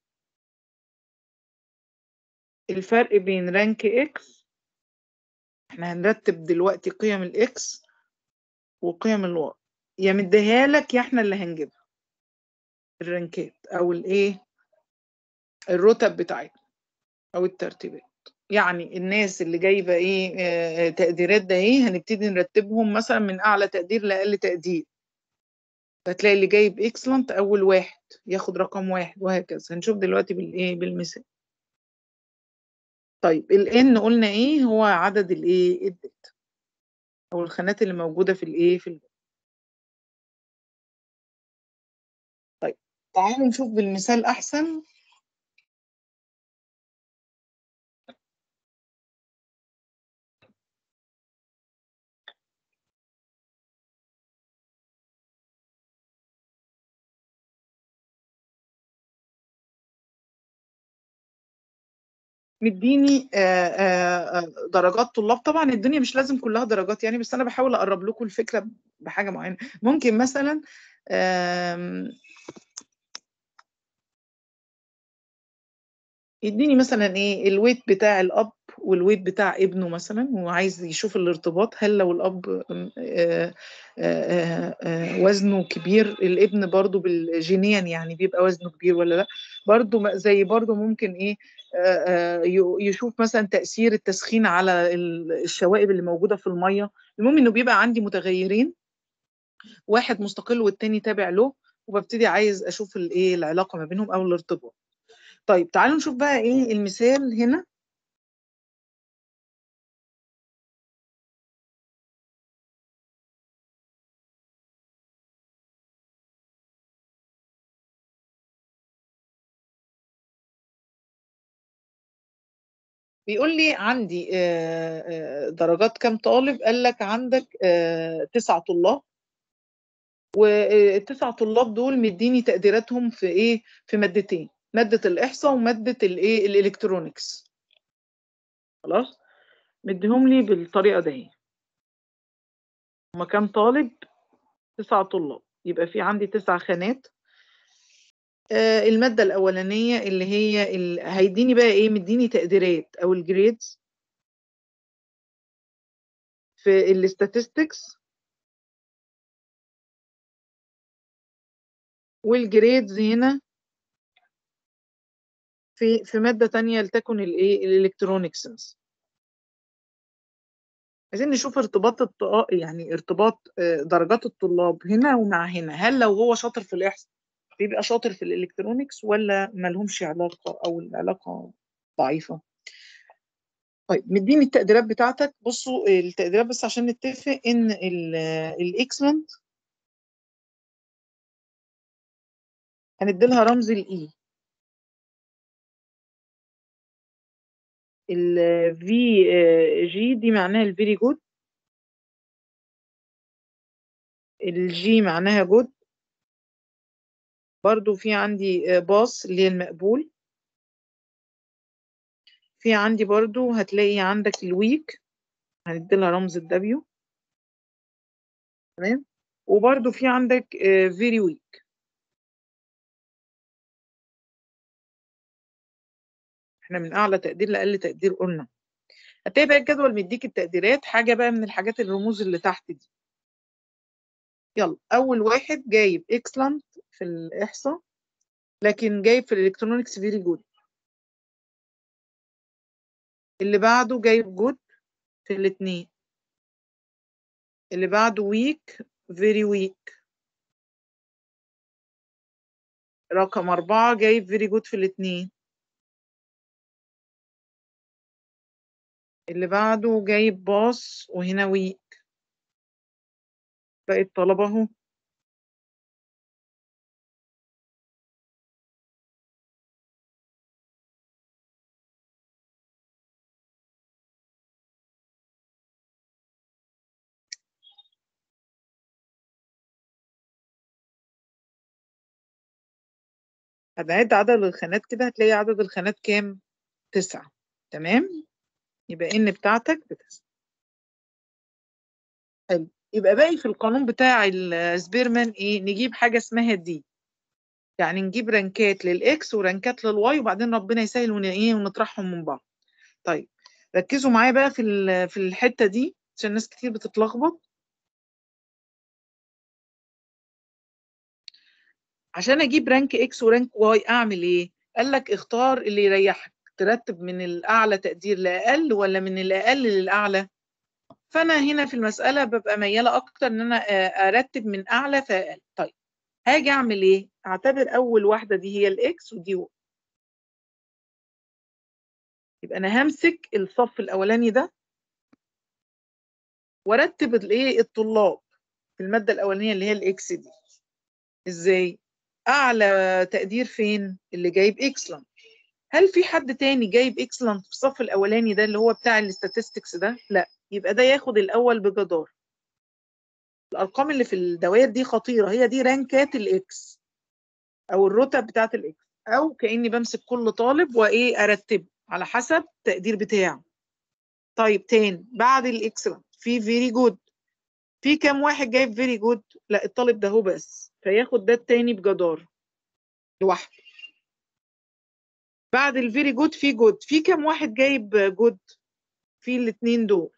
الفرق بين رانك اكس احنا هنرتب دلوقتي قيم الاكس وقيم الواي يا مديها لك يا احنا اللي هنجيبها الرانكات او الايه الرتب بتاعتنا او الترتيبات يعني الناس اللي جايبه ايه آه، آه، تقديرات ده ايه هنبتدي نرتبهم مثلا من اعلى تقدير لاقل تقدير فتلاقي اللي جايب اكسلنت اول واحد ياخد رقم واحد وهكذا هنشوف دلوقتي بالايه بالمثال طيب الان قلنا ايه هو عدد الايه الداتا او الخانات اللي موجوده في الايه في ال- طيب تعالوا نشوف بالمثال احسن مديني آه، آه، آه، درجات طلاب طبعا الدنيا مش لازم كلها درجات يعني بس انا بحاول اقرب لكم الفكره بحاجه معينه ممكن مثلا آم، يديني مثلا ايه الويت بتاع الاب والويت بتاع ابنه مثلا وعايز يشوف الارتباط هل لو الاب آم، آه، آه، آه، وزنه كبير الابن برضو بالجينيا يعني بيبقى وزنه كبير ولا لا برضو م- زي برضو ممكن ايه آه، آه، ي- يشوف مثلا تأثير التسخين على ال- الشوائب اللي موجودة في المية المهم انه بيبقى عندي متغيرين واحد مستقل والتاني تابع له وببتدي عايز اشوف الايه العلاقة ما بينهم او الارتباط طيب تعالوا نشوف بقى ايه المثال هنا بيقول لي عندي آه، آه، درجات كام طالب قال لك عندك آه، تسع طلاب والتسع طلاب دول مديني تقديراتهم في ايه في مادتين مادة الإحصاء ومادة الايه الإلكترونيكس خلاص مديهم لي بالطريقة دي هما كام طالب تسع طلاب يبقى في عندي تسع خانات آه المادة الأولانية اللي هي ال... هيديني بقى ايه مديني تقديرات أو الجريدز في الاستاتستكس والجريدز هنا في في مادة تانية لتكن الايه الالكترونكس عايزين نشوف ارتباط الط... يعني ارتباط آه، درجات الطلاب هنا ومع هنا هل لو هو شاطر في الإحصاء بيبقى شاطر في الالكترونكس ولا مالهمش علاقة او العلاقة ضعيفة طيب مديني التقديرات بتاعتك بصوا التقديرات بس عشان نتفق ان الاكسلنت هنديلها رمز الاي الفي جي دي معناها الفيري جود الجي معناها جود برضو في عندي باص اللي هي المقبول في عندي برضو هتلاقي عندك الويك هنديلها رمز الدبليو تمام وبرضو في عندك فيري ويك احنا من اعلى تقدير لاقل تقدير قلنا هتلاقي بقى الجدول مديك التقديرات حاجه بقى من الحاجات الرموز اللي تحت دي يلا اول واحد جايب اكسلنت في الاحصاء لكن جايب في الالكترونكس فيري جود اللي بعده جايب جود في الاثنين اللي بعده ويك فيري ويك رقم أربعة جايب فيري جود في الاثنين اللي بعده جايب باص وهنا ويك باقي الطلبة اهو هنعد عدد الخانات كده هتلاقي عدد الخانات كام تسعة تمام يبقى ان بتاعتك بتسعة حلو يبقى باقي في القانون بتاع السبيرمان ايه نجيب حاجة اسمها دي يعني نجيب رانكات للاكس ورانكات للواي وبعدين ربنا يسهل ون ايه ونطرحهم من بعض طيب ركزوا معايا بقى في في الحتة دي عشان ناس كتير بتتلخبط عشان اجيب رانك اكس ورانك واي اعمل ايه قال لك اختار اللي يريحك ترتب من الاعلى تقدير لاقل ولا من الاقل للاعلى فانا هنا في المساله ببقى مياله اكتر ان انا ارتب من اعلى فاقل طيب هاجي اعمل ايه اعتبر اول واحده دي هي الاكس ودي واي يبقى انا همسك الصف الاولاني ده وارتب الايه الطلاب في الماده الاولانيه اللي هي الاكس دي ازاي اعلى تقدير فين اللي جايب اكسلنت هل في حد تاني جايب اكسلنت في الصف الاولاني ده اللي هو بتاع الاستاتستكس ده لا يبقى ده ياخد الاول بجدار الارقام اللي في الدوائر دي خطيره هي دي رانكات الاكس او الرتب بتاعه الاكس او كاني بمسك كل طالب وايه ارتبه على حسب التقدير بتاعه طيب تاني بعد الاكسلنت في فيري جود في كام واحد جايب فيري جود لا الطالب ده هو بس فياخد ده التاني بجدار لوحده بعد الفيري جود في جود في كام واحد جايب جود في الاثنين دول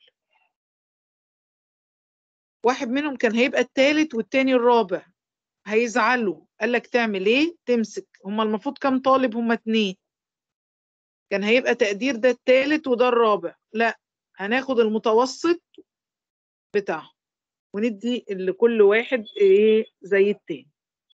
واحد منهم كان هيبقى الثالث والتاني الرابع هيزعلوا قال لك تعمل ايه تمسك هما المفروض كام طالب هما اتنين كان هيبقى تقدير ده الثالث وده الرابع لا هناخد المتوسط بتاعه وندي لكل واحد ايه زي التاني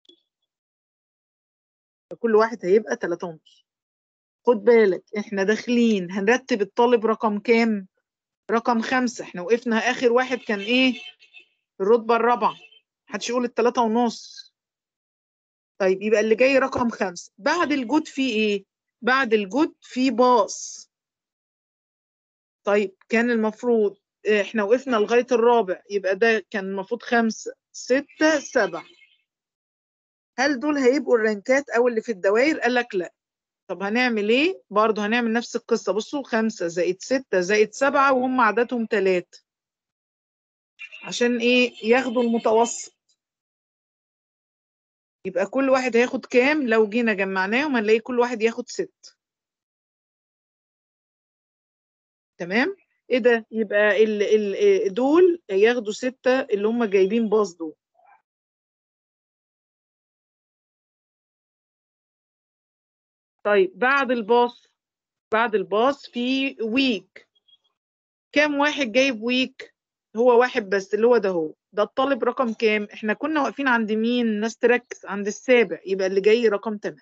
كل واحد هيبقى تلاتة ونص خد بالك احنا داخلين هنرتب الطالب رقم كام رقم خمسة احنا وقفنا اخر واحد كان ايه الرتبة الرابعة محدش يقول التلاتة ونص طيب يبقى اللي جاي رقم خمسة بعد الجود في ايه بعد الجود في باص طيب كان المفروض احنا وقفنا لغاية الرابع يبقى ده كان المفروض خمسة ستة سبعة هل دول هيبقوا الرانكات او اللي في الدوائر قال لك لا طب هنعمل ايه برضه هنعمل نفس القصة بصوا خمسة زائد ستة زائد سبعة وهم عددهم تلاتة عشان ايه ياخدوا المتوسط يبقى كل واحد هياخد كام لو جينا جمعناهم هنلاقي كل واحد ياخد ست تمام ايه ده يبقى ال ال دول ياخدوا ستة اللي هم جايبين باص دول طيب بعد الباص بعد الباص في ويك كام واحد جايب ويك هو واحد بس اللي هو ده هو ده الطالب رقم كام احنا كنا واقفين عند مين الناس تركز عند السابع يبقى اللي جاي رقم 8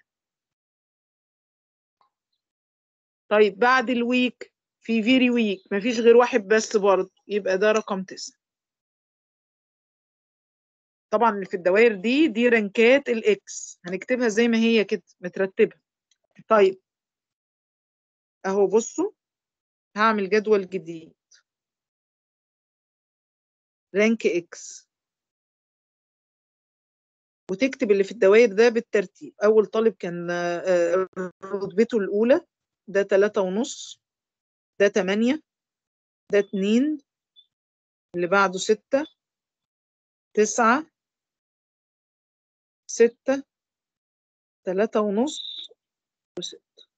طيب بعد الويك في فيري ويك مفيش غير واحد بس برضه يبقى ده رقم 9 طبعا اللي في الدوائر دي دي رانكات الاكس هنكتبها زي ما هي كده مترتبه طيب اهو بصوا هعمل جدول جديد رانك اكس وتكتب اللي في الدوائر ده بالترتيب اول طالب كان رتبته الاولى ده تلاتة ونص ده تمانية ده اتنين اللي بعده ستة تسعة ستة تلاتة ونص وستة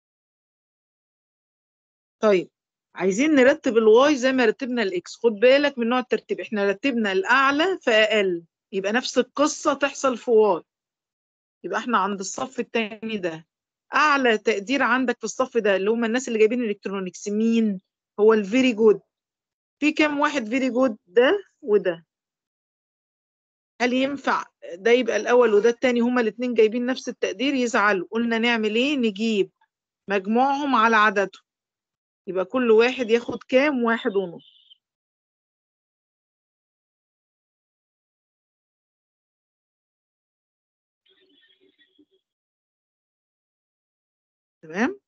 طيب عايزين نرتب الواي زي ما رتبنا الاكس خد بالك من نوع الترتيب احنا رتبنا الاعلى فاقل يبقى نفس القصة تحصل في واي يبقى احنا عند الصف التاني ده اعلى تقدير عندك في الصف ده اللي هم الناس اللي جايبين الكترونكس مين هو الفيري جود في كام واحد فيري جود ده وده هل ينفع ده يبقى الاول وده التاني هما الاثنين جايبين نفس التقدير يزعلوا قلنا نعمل ايه نجيب مجموعهم على عددهم يبقى كل واحد ياخد كام واحد ونص تمام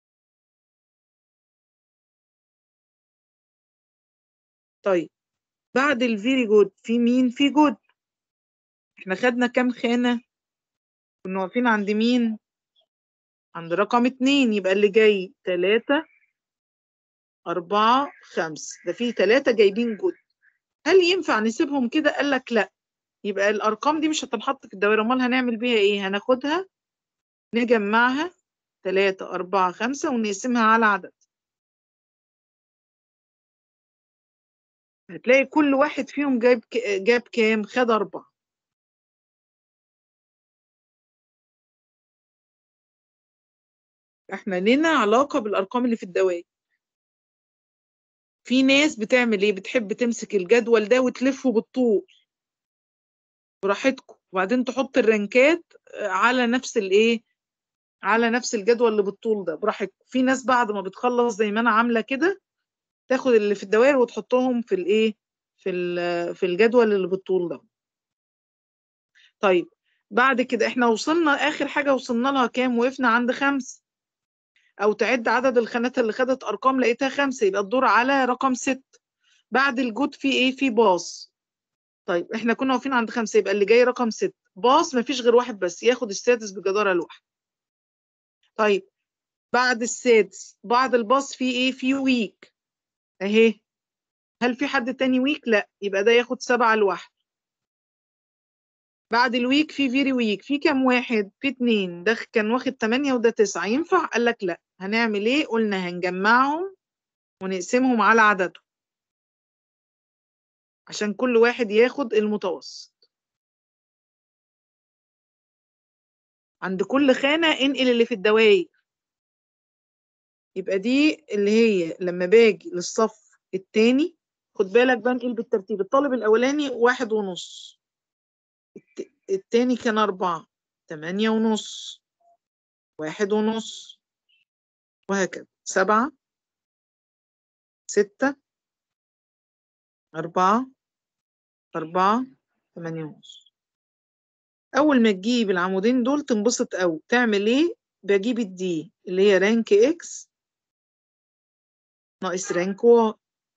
طيب بعد الفيري جود في مين في جود احنا خدنا كام خانة كنا واقفين عند مين عند رقم اتنين يبقى اللي جاي تلاتة أربعة خمسة ده في تلاتة جايبين جود هل ينفع نسيبهم كده قال لك لا يبقى الأرقام دي مش هتنحط في الدوائر أمال هنعمل بيها إيه هناخدها نجمعها تلاتة أربعة خمسة ونقسمها على عدد هتلاقي كل واحد فيهم جايب ك- جاب كام خد أربعة احنا لنا علاقة بالأرقام اللي في الدوائر في ناس بتعمل ايه بتحب تمسك الجدول ده وتلفه بالطول براحتكم وبعدين تحط الرنكات على نفس الايه على نفس الجدول اللي بالطول ده براحتكم في ناس بعد ما بتخلص زي ما انا عامله كده تاخد اللي في الدوائر وتحطهم في الايه في ال- في الجدول اللي بالطول ده طيب بعد كده احنا وصلنا اخر حاجه وصلنا لها كام وقفنا عند خمس او تعد عدد الخانات اللي خدت ارقام لقيتها خمسه يبقى الدور على رقم ست بعد الجود في ايه في باص طيب احنا كنا واقفين عند خمسه يبقى اللي جاي رقم ست باص مفيش غير واحد بس ياخد السادس بجداره لوحده طيب بعد السادس بعد الباص في ايه في ويك اهي هل في حد تاني ويك لا يبقى ده ياخد سبعة لوحده بعد الويك في فيري ويك في كام واحد في اتنين ده كان واخد تمانية وده تسعة ينفع قال لك لا هنعمل ايه قلنا هنجمعهم ونقسمهم على عددهم عشان كل واحد ياخد المتوسط عند كل خانة انقل اللي في الدواير يبقى دي اللي هي لما باجي للصف التاني خد بالك بنقل بالترتيب الطالب الأولاني واحد ونص الت- التاني كان أربعة تمانية ونص واحد ونص وهكذا سبعة ستة أربعة أربعة تمانية ونص أول ما تجيب العمودين دول تنبسط أوي تعمل إيه؟ بجيب الدي اللي هي رانك إكس ناقص رانك واي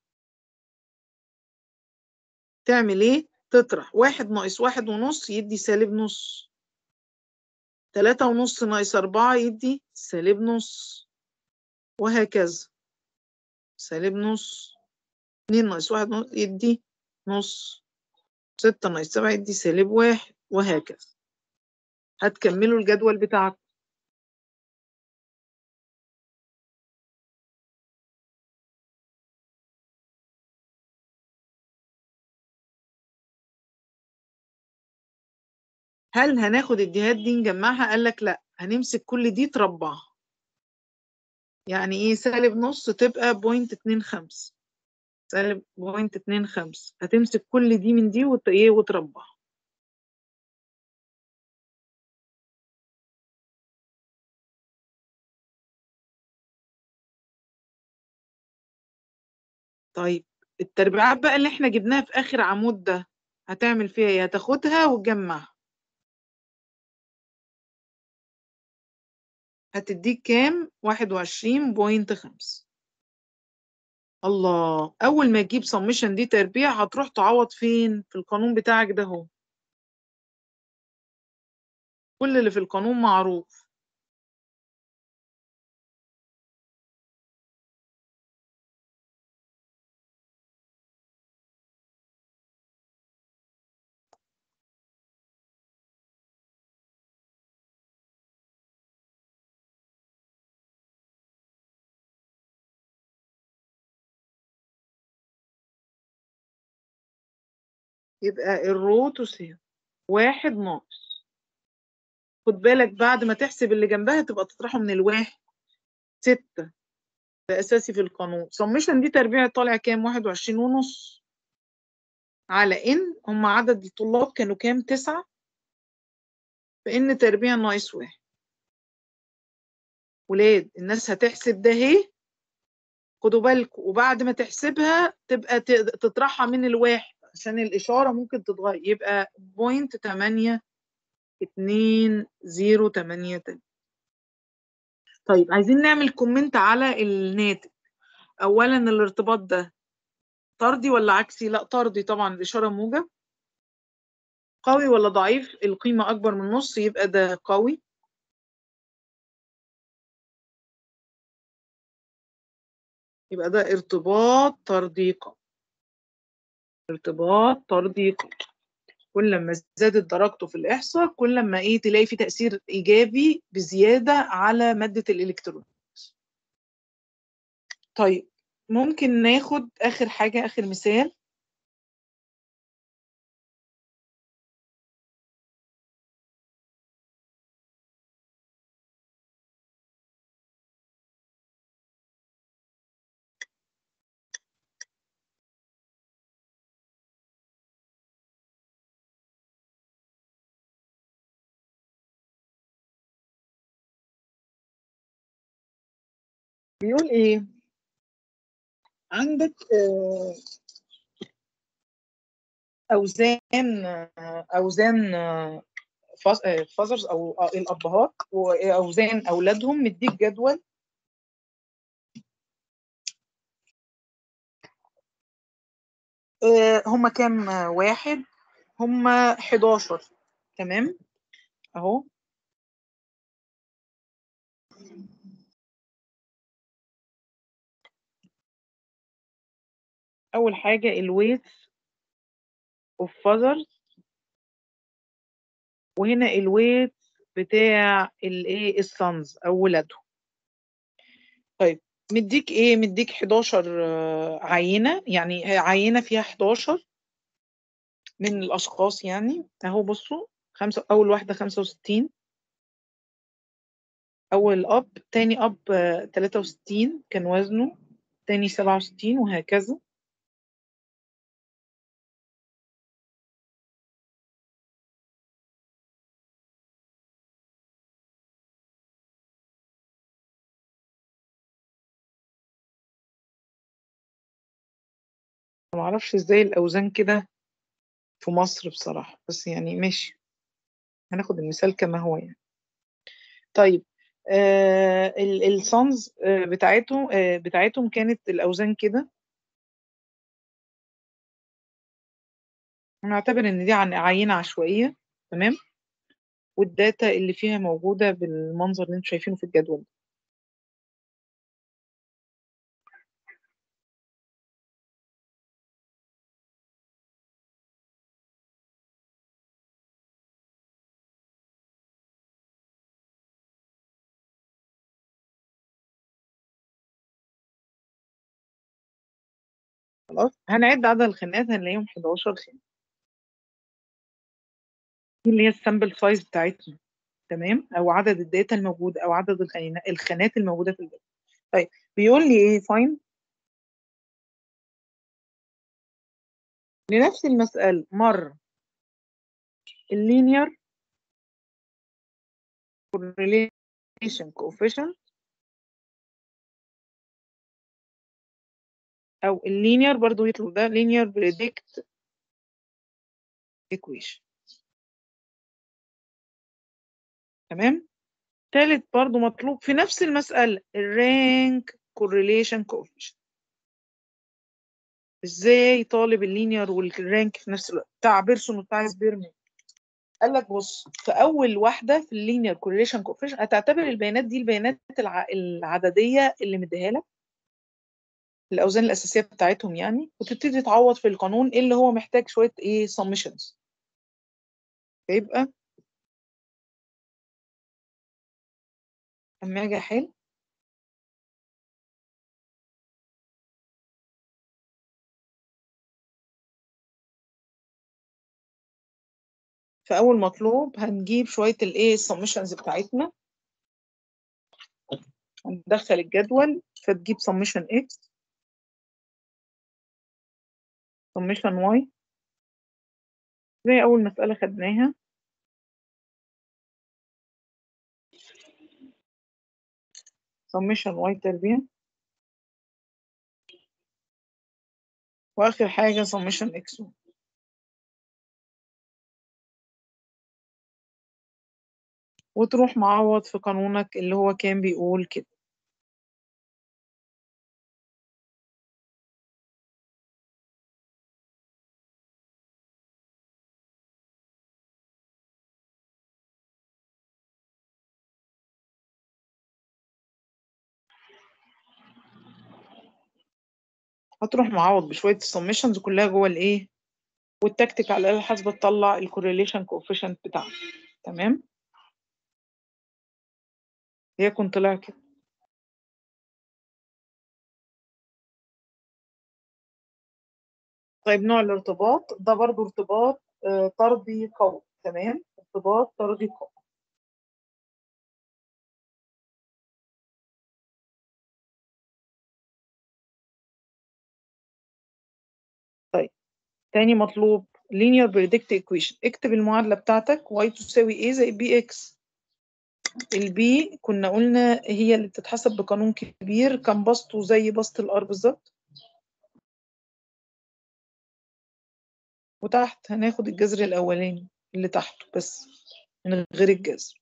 تعمل إيه؟ تطرح واحد ناقص واحد ونص يدي سالب نص تلاتة ونص ناقص أربعة يدي سالب نص وهكذا سالب نص اتنين ناقص واحد نص يدي نص ستة ناقص سبعة يدي سالب واحد وهكذا هتكملوا الجدول بتاعكم هل هناخد الجهات دي نجمعها قال لك لا هنمسك كل دي تربعها يعني ايه سالب نص تبقى بوينت اتنين خمسة سالب بوينت اتنين خمسة هتمسك كل دي من دي وت... ايه وتربعها طيب التربيعات بقى اللي احنا جبناها في اخر عمود ده هتعمل فيها ايه هتاخدها وتجمعها هتديك كام واحد وعشرين بوينت خمسة الله اول ما تجيب سمشن دي تربيع هتروح تعوض فين في القانون بتاعك ده اهو كل اللي في القانون معروف يبقى الرو تساوي واحد ناقص خد بالك بعد ما تحسب اللي جنبها تبقى تطرحه من الواحد ستة ده أساسي في القانون سمشن دي تربيع طالع كام واحد وعشرين ونص على إن هم عدد الطلاب كانوا كام تسعة فإن تربيع ناقص واحد ولاد الناس هتحسب ده اهي خدوا بالكم وبعد ما تحسبها تبقى ت- تطرحها من الواحد عشان الإشارة ممكن تتغير يبقى بوينت تمانية اتنين زيرو تمانية تاني طيب عايزين نعمل كومنت على الناتج أولا الارتباط ده طردي ولا عكسي لا طردي طبعا الإشارة موجب قوي ولا ضعيف القيمة أكبر من نص يبقى ده قوي يبقى ده ارتباط ترديقي ارتباط ترديقي كل ما زادت درجته في الإحصاء كل ما إيه تلاقي في تأثير إيجابي بزيادة على مادة الإلكترون طيب ممكن ناخد آخر حاجة آخر مثال بيقول ايه عندك آه، اوزان آه، اوزان آه، فازرز او آه، الابهات واوزان اولادهم مديك جدول آه، هما كام آه، واحد هما 11 تمام اهو اول حاجه الويت اوف فازرز وهنا الويت بتاع الايه السانز او ولادهم طيب مديك ايه مديك 11 آه، عينه يعني هي عينه فيها 11 من الاشخاص يعني اهو بصوا خمسة اول واحده 65 اول اب تاني اب آه، 63 كان وزنه تاني 67 وهكذا ما اعرفش ازاي الاوزان كده في مصر بصراحه بس يعني ماشي هناخد المثال كما هو يعني طيب آه السانز آه بتاعتهم آه بتاعتهم كانت الاوزان كده نعتبر ان دي عن عينه عشوائيه تمام والداتا اللي فيها موجوده بالمنظر اللي انتم شايفينه في الجدول ده. خلاص هنعد عدد الخانات هنلاقيهم 11 خانه دي اللي هي السامبل سايز بتاعتنا تمام او عدد الداتا الموجوده او عدد الخانات الخانات الموجوده في الداتا طيب بيقول لي ايه فاين لنفس المسألة مر اللينير correlation coefficient او اللينير برضو يطلب ده linear predict equation تمام تالت برضو مطلوب في نفس المسألة الرانك correlation coefficient ازاي طالب اللينير والرانك في نفس الوقت بتاع بيرسون وبتاع سبيرمي قال لك بص في اول واحده في اللينير كورليشن كوفيشن هتعتبر البيانات دي البيانات الع... العدديه اللي مديها لك الاوزان الاساسيه بتاعتهم يعني وتبتدي تعوض في القانون اللي هو محتاج شويه ايه سمشنز فيبقى اما اجي احل في اول مطلوب هنجيب شويه الايه السمشنز بتاعتنا هندخل الجدول فتجيب سمشن اكس سمشن واي زي اول مساله خدناها سمشن واي تربيع واخر حاجه سمشن اكس وتروح معوض في قانونك اللي هو كان بيقول كده هتروح معوض بشوية السمشنز كلها جوه الايه والتكتيك على الآلة الحاسبة تطلع الكورليشن كوفيشنت بتاعك تمام يكون طلع كده طيب نوع الارتباط ده برضو ارتباط آه، طردي قوي تمام ارتباط طردي قوي طيب تاني مطلوب linear predict equation اكتب المعادلة بتاعتك y تساوي a زي bx البي كنا قلنا هي اللي بتتحسب بقانون كبير كان بسطه زي بسط الار بالظبط وتحت هناخد الجذر الاولاني اللي تحته بس من غير الجذر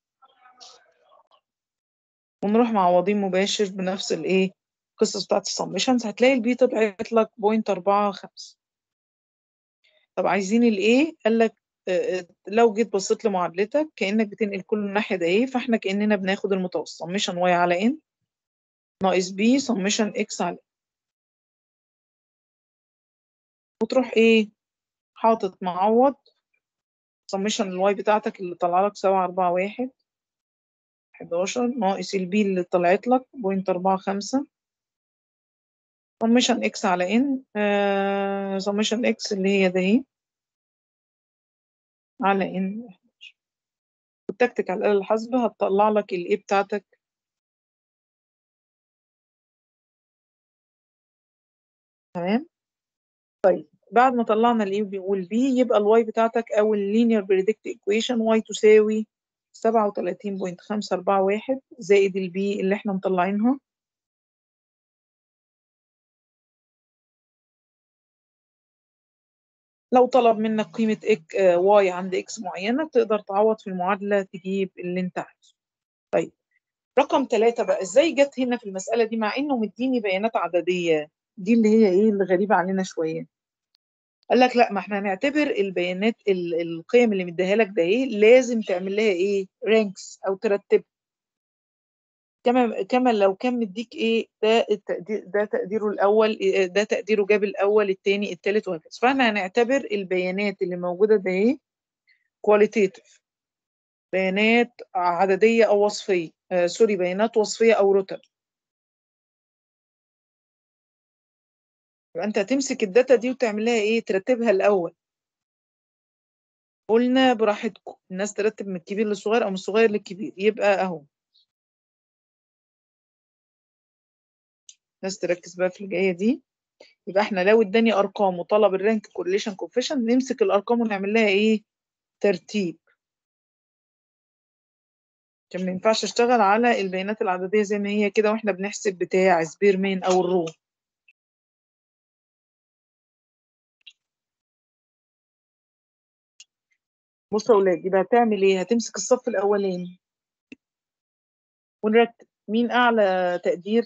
ونروح معوضين مباشر بنفس الايه القصص بتاعت السمشنز هتلاقي البي طلعت لك بوينت أربعة خمسة طب عايزين الايه قال لك آه، آه، لو جيت بصيت لمعادلتك كأنك بتنقل كل الناحية ده ايه فاحنا كأننا بناخد المتوسط سمشن واي على ان ناقص بي سمشن اكس على N. وتروح ايه حاطط معوض سمشن الواي بتاعتك اللي طلع لك سبعة أربعة واحد حداشر ناقص البي اللي طلعت لك بوينت أربعة خمسة سمشن اكس على ان سمشن اكس اللي هي ده اهي على ان والتكتيك على الآلة الحاسبة هتطلع لك الايه بتاعتك تمام طيب بعد ما طلعنا الاي والبي يبقى الواي بتاعتك او اللينير بريدكت ايكويشن واي تساوي 37.541 زائد البي اللي احنا مطلعينها لو طلب منك قيمة إك آه، واي عند إكس معينة تقدر تعوض في المعادلة تجيب اللي أنت عايزه. طيب رقم ثلاثة بقى إزاي جت هنا في المسألة دي مع إنه مديني بيانات عددية دي اللي هي إيه اللي غريبة علينا شوية. قال لك لا ما احنا هنعتبر البيانات ال- القيم اللي مديها لك ده ايه لازم تعمل لها ايه رانكس او ترتب كما كما لو كان مديك ايه ده التقدير ده تقديره الاول إيه ده تقديره جاب الاول الثاني الثالث وهكذا فاحنا هنعتبر البيانات اللي موجوده ده ايه كواليتيتيف بيانات عدديه او وصفيه آه سوري بيانات وصفيه او روتر يبقى انت هتمسك الداتا دي وتعمل لها ايه ترتبها الاول قلنا براحتكم الناس ترتب من الكبير للصغير او من الصغير للكبير يبقى اهو الناس تركز بقى في الجايه دي يبقى احنا لو اداني ارقام وطلب الرانك كورليشن كوفيشن نمسك الارقام ونعمل لها ايه ترتيب عشان ما ينفعش اشتغل على البيانات العدديه زي ما هي كده واحنا بنحسب بتاع سبيرمان او الرو بصوا يا اولاد يبقى هتعمل ايه هتمسك الصف الاولاني ونرتب مين اعلى تقدير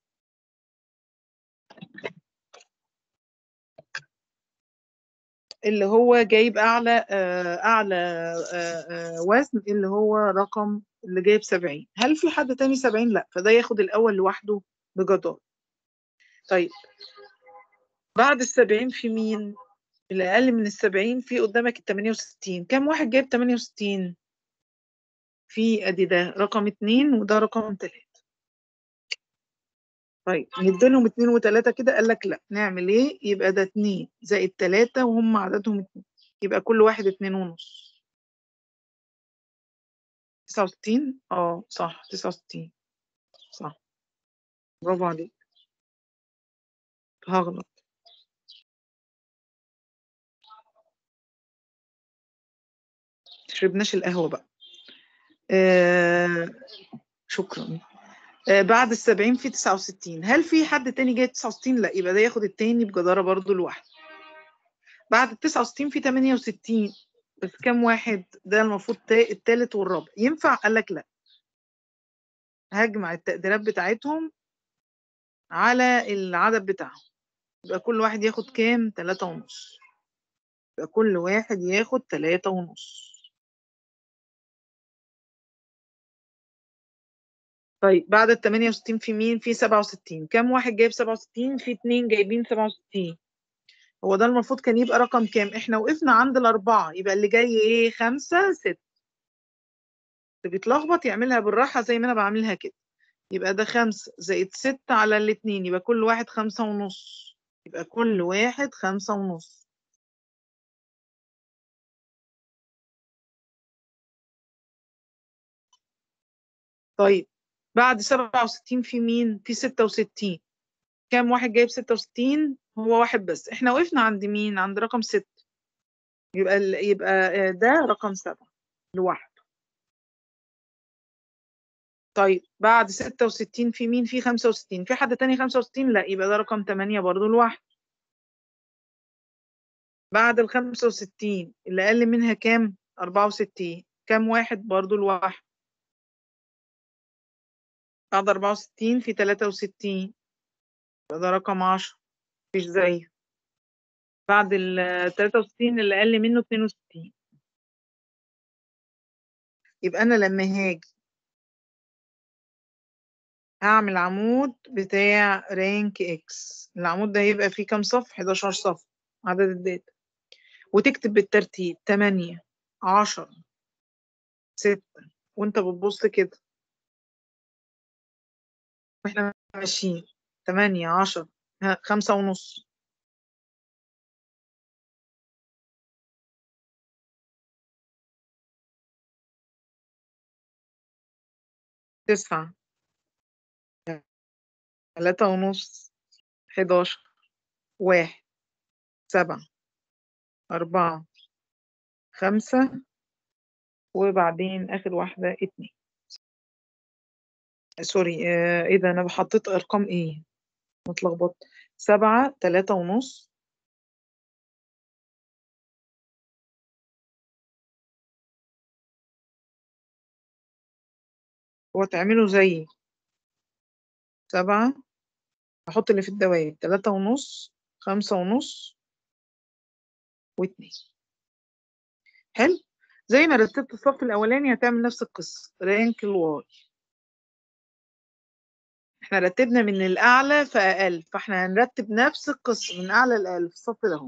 اللي هو جايب اعلى آه، اعلى آه، آه، وزن اللي هو رقم اللي جايب 70 هل في حد تاني 70 لا فده ياخد الاول لوحده بجدارة طيب بعد ال 70 في مين اللي اقل من ال 70 في قدامك ال 68 كم واحد جايب 68 في ادي ده رقم اتنين وده رقم تلاتة طيب نديلهم اتنين وتلاتة كده قال لك لا نعمل ايه يبقى ده اتنين زائد تلاتة وهم عددهم اتنين يبقى كل واحد اتنين ونص تسعة وستين اه صح تسعة وستين صح برافو عليك هغلط شربناش القهوة بقى آه شكرا آه بعد السبعين في تسعة وستين هل في حد تاني جاي تسعة وستين لا يبقى ده ياخد التاني بجدارة برضو لوحده بعد التسعة وستين في تمانية وستين بس كام واحد ده المفروض تا- التالت والرابع ينفع قال لك لا هجمع التقديرات بتاعتهم على العدد بتاعهم يبقى كل واحد ياخد كام تلاتة ونص يبقى كل واحد ياخد تلاتة ونص طيب بعد ال 68 في مين؟ في 67 كم واحد جايب 67 في اتنين جايبين 67 هو ده المفروض كان يبقى رقم كام؟ احنا وقفنا عند الأربعة يبقى اللي جاي ايه؟ خمسة ستة اللي بيتلخبط يعملها بالراحة زي ما أنا بعملها كده يبقى ده خمسة زائد ستة على الاتنين يبقى كل واحد خمسة ونص يبقى كل واحد خمسة ونص طيب بعد سبعة وستين في مين؟ في ستة وستين كام واحد جايب ستة وستين؟ هو واحد بس احنا وقفنا عند مين؟ عند رقم ستة يبقى ال- يبقى آه، ده رقم سبعة لوحده طيب بعد ستة وستين في مين؟ في خمسة وستين في حد تاني خمسة وستين؟ لا يبقى ده رقم تمانية برضو لوحده بعد ال 65 اللي أقل منها كام؟ 64 كام واحد برضو لوحده بعد 64 في 63 يبقى ده رقم 10 مفيش زيه بعد ال 63 اللي أقل منه 62 يبقى أنا لما هاجي هعمل عمود بتاع رانك اكس العمود ده هيبقى فيه كام صف 11 صف عدد الداتا وتكتب بالترتيب 8 10 6 وانت بتبص كده واحنا ماشيين 8 10 ها، خمسة ونص تسعة ثلاثة ونص حداشر واحد سبعة أربعة خمسة وبعدين آخر واحدة اتنين سوري آه ايه ده أنا حطيت أرقام ايه متلخبط سبعة تلاتة ونص وتعملوا زي سبعة أحط اللي في الدوائر تلاتة ونص خمسة ونص واتنين حلو زي ما رتبت الصف الأولاني هتعمل نفس القصة رانك الواي احنا رتبنا من الأعلى فأقل فاحنا هنرتب نفس القصة من أعلى لأقل في الصف ده اهو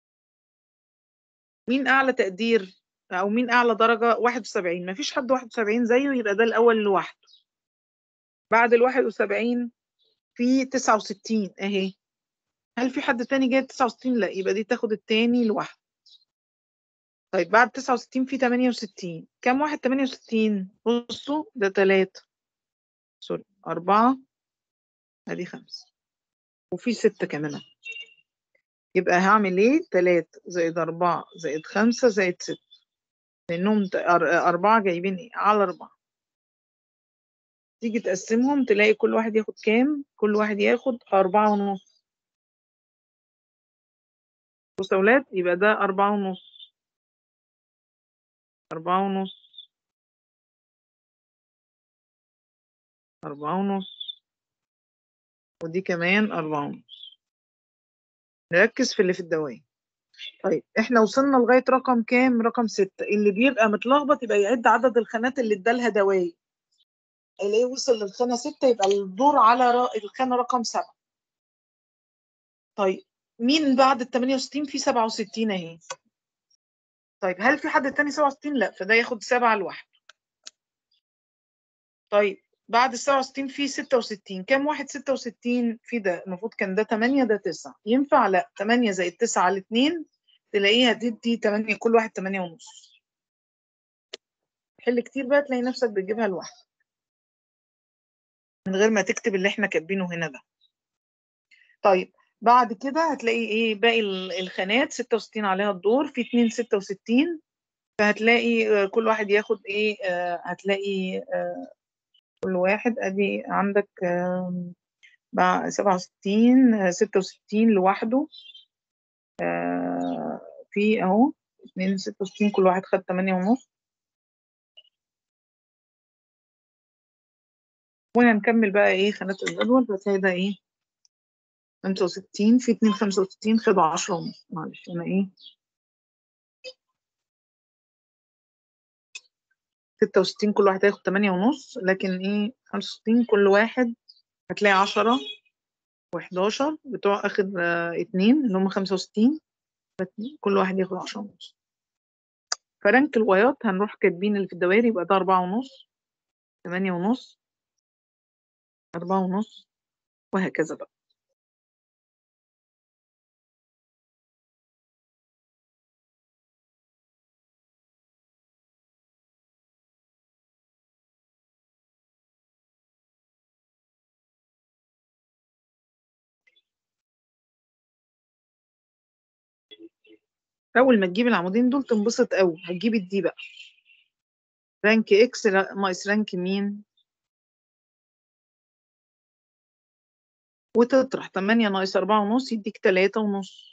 مين أعلى تقدير أو مين أعلى درجة 71 مفيش حد 71 زيه يبقى ده الأول لوحده بعد ال 71 في 69 أهي هل في حد تاني جايب 69 لا يبقى دي تاخد التاني لوحده طيب بعد 69 في 68 كم واحد 68 بصوا ده 3 سوري 4 ادي 5 وفي 6 كمان أهو. يبقى هعمل ايه 3 زائد 4 زائد 5 زائد 6 لانهم ت- أر- أربعة جايبين ايه على أربعة تيجي تقسمهم تلاقي كل واحد ياخد كام كل واحد ياخد أربعة ونص بصوا يا ولاد يبقى ده أربعة ونص أربعة ونص أربعة ونص ودي كمان أربعة ونص نركز في اللي في الدوائر طيب احنا وصلنا لغاية رقم كام رقم ستة اللي بيبقى متلخبط يبقى يعد عدد الخانات اللي ادالها دواير اللي وصل للخانة ستة يبقى الدور على ر- الخانة رقم سبعة طيب مين بعد ال 68 في 67 اهي طيب هل في حد تاني 67 لا فده ياخد سبعة لوحده طيب بعد ال 67 في 66 كام واحد 66 في ده المفروض كان ده 8 ده 9 ينفع لا 8 زائد 9 على 2 تلاقيها تدي 8 كل واحد 8 ونص حل كتير بقى تلاقي نفسك بتجيبها لوحدك من غير ما تكتب اللي احنا كاتبينه هنا ده طيب بعد كده هتلاقي ايه باقي ال- الخانات 66 عليها الدور في 2 66 فهتلاقي آه، كل واحد ياخد ايه آه، هتلاقي آه، كل واحد ادي عندك آم، بع- 67 آه، 66 لوحده آه، في اهو 2 66 كل واحد خد 8 ونص وهنكمل بقى ايه خانات الجدول فهتلاقي ده ايه 65 في 2 65 خدوا 10 ونص معلش انا ايه 66 كل واحد هياخد 8 ونص لكن ايه 65 كل واحد هتلاقي 10 و11 بتوع اخر آه اتنين اللي هم 65 كل واحد ياخد 10 ونص فرانك الوايات هنروح كاتبين اللي في الدوائر يبقى ده أربعة ونص تمانية ونص أربعة ونص وهكذا بقى أول ما تجيب العمودين دول تنبسط قوي هتجيب الدي بقى رانك اكس ناقص رانك مين وتطرح تمانية ناقص أربعة ونص يديك تلاتة ونص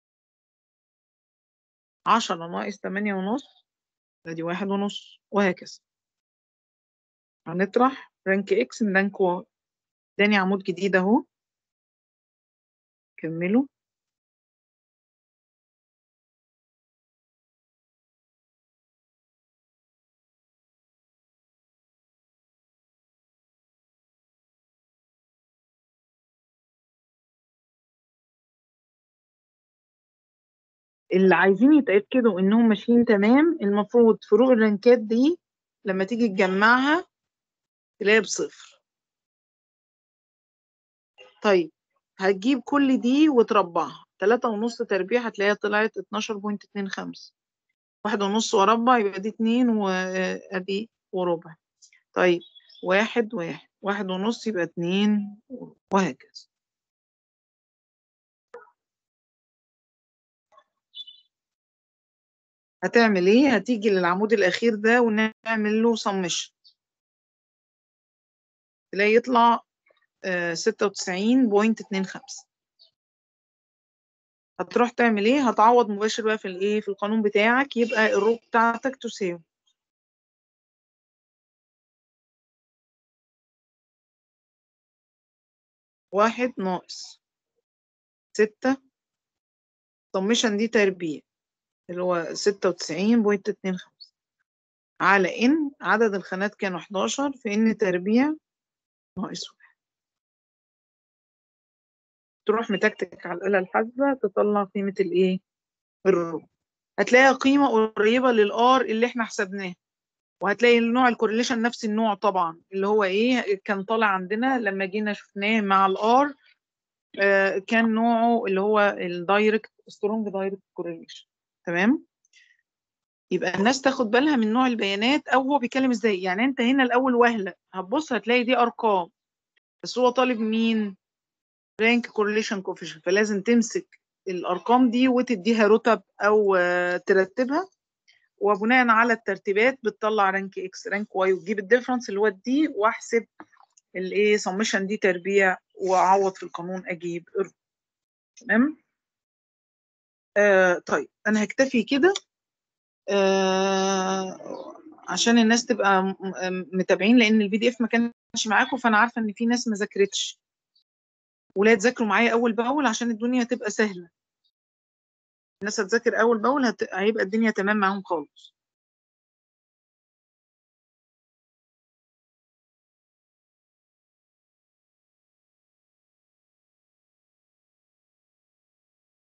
عشرة ناقص تمانية ونص ادي واحد ونص وهكذا هنطرح رانك اكس من رانك واي تاني عمود جديد اهو كملوا اللي عايزين يتأكدوا انهم ماشيين تمام المفروض فروق الرنكات دي لما تيجي تجمعها تلاقيها بصفر طيب هتجيب كل دي وتربعها تلاتة ونص تربيع هتلاقيها طلعت اتناشر بوينت اتنين خمسة واحد ونص وربع يبقى دي اتنين وادي وربع طيب واحد واحد واحد ونص يبقى اتنين وهكذا هتعمل ايه هتيجي للعمود الاخير ده ونعمل له سمشن تلاقي يطلع ستة وتسعين بوينت اتنين خمسة هتروح تعمل ايه هتعوض مباشر بقى في الايه في القانون بتاعك يبقى الرو بتاعتك تساوي واحد ناقص ستة سمشن دي تربيع اللي هو ستة وتسعين بوينت اتنين خمسة على إن عدد الخانات كانوا حداشر في إن تربيع ناقص واحد تروح متكتك على الآلة الحاسبة تطلع قيمة الإيه؟ الرو هتلاقي قيمة قريبة للآر اللي إحنا حسبناه وهتلاقي النوع الكورليشن نفس النوع طبعا اللي هو إيه كان طالع عندنا لما جينا شفناه مع الآر آه كان نوعه اللي هو الدايركت سترونج دايركت كورليشن تمام يبقى الناس تاخد بالها من نوع البيانات او هو بيتكلم ازاي يعني انت هنا الاول وهله هتبص هتلاقي دي ارقام بس هو طالب مين رانك كورليشن كوفيشنت فلازم تمسك الارقام دي وتديها رتب او ترتبها وبناء على الترتيبات بتطلع رانك اكس رانك واي وتجيب الديفرنس اللي هو الدي واحسب الايه سمشن دي تربيع واعوض في القانون اجيب تمام آه طيب انا هكتفي كده آه عشان الناس تبقى متابعين لان البي دي اف ما كانش معاكم فانا عارفه ان في ناس ما ذاكرتش ولا تذاكروا معايا اول باول عشان الدنيا تبقى سهله الناس هتذاكر اول باول هت... هيبقى الدنيا تمام معاهم خالص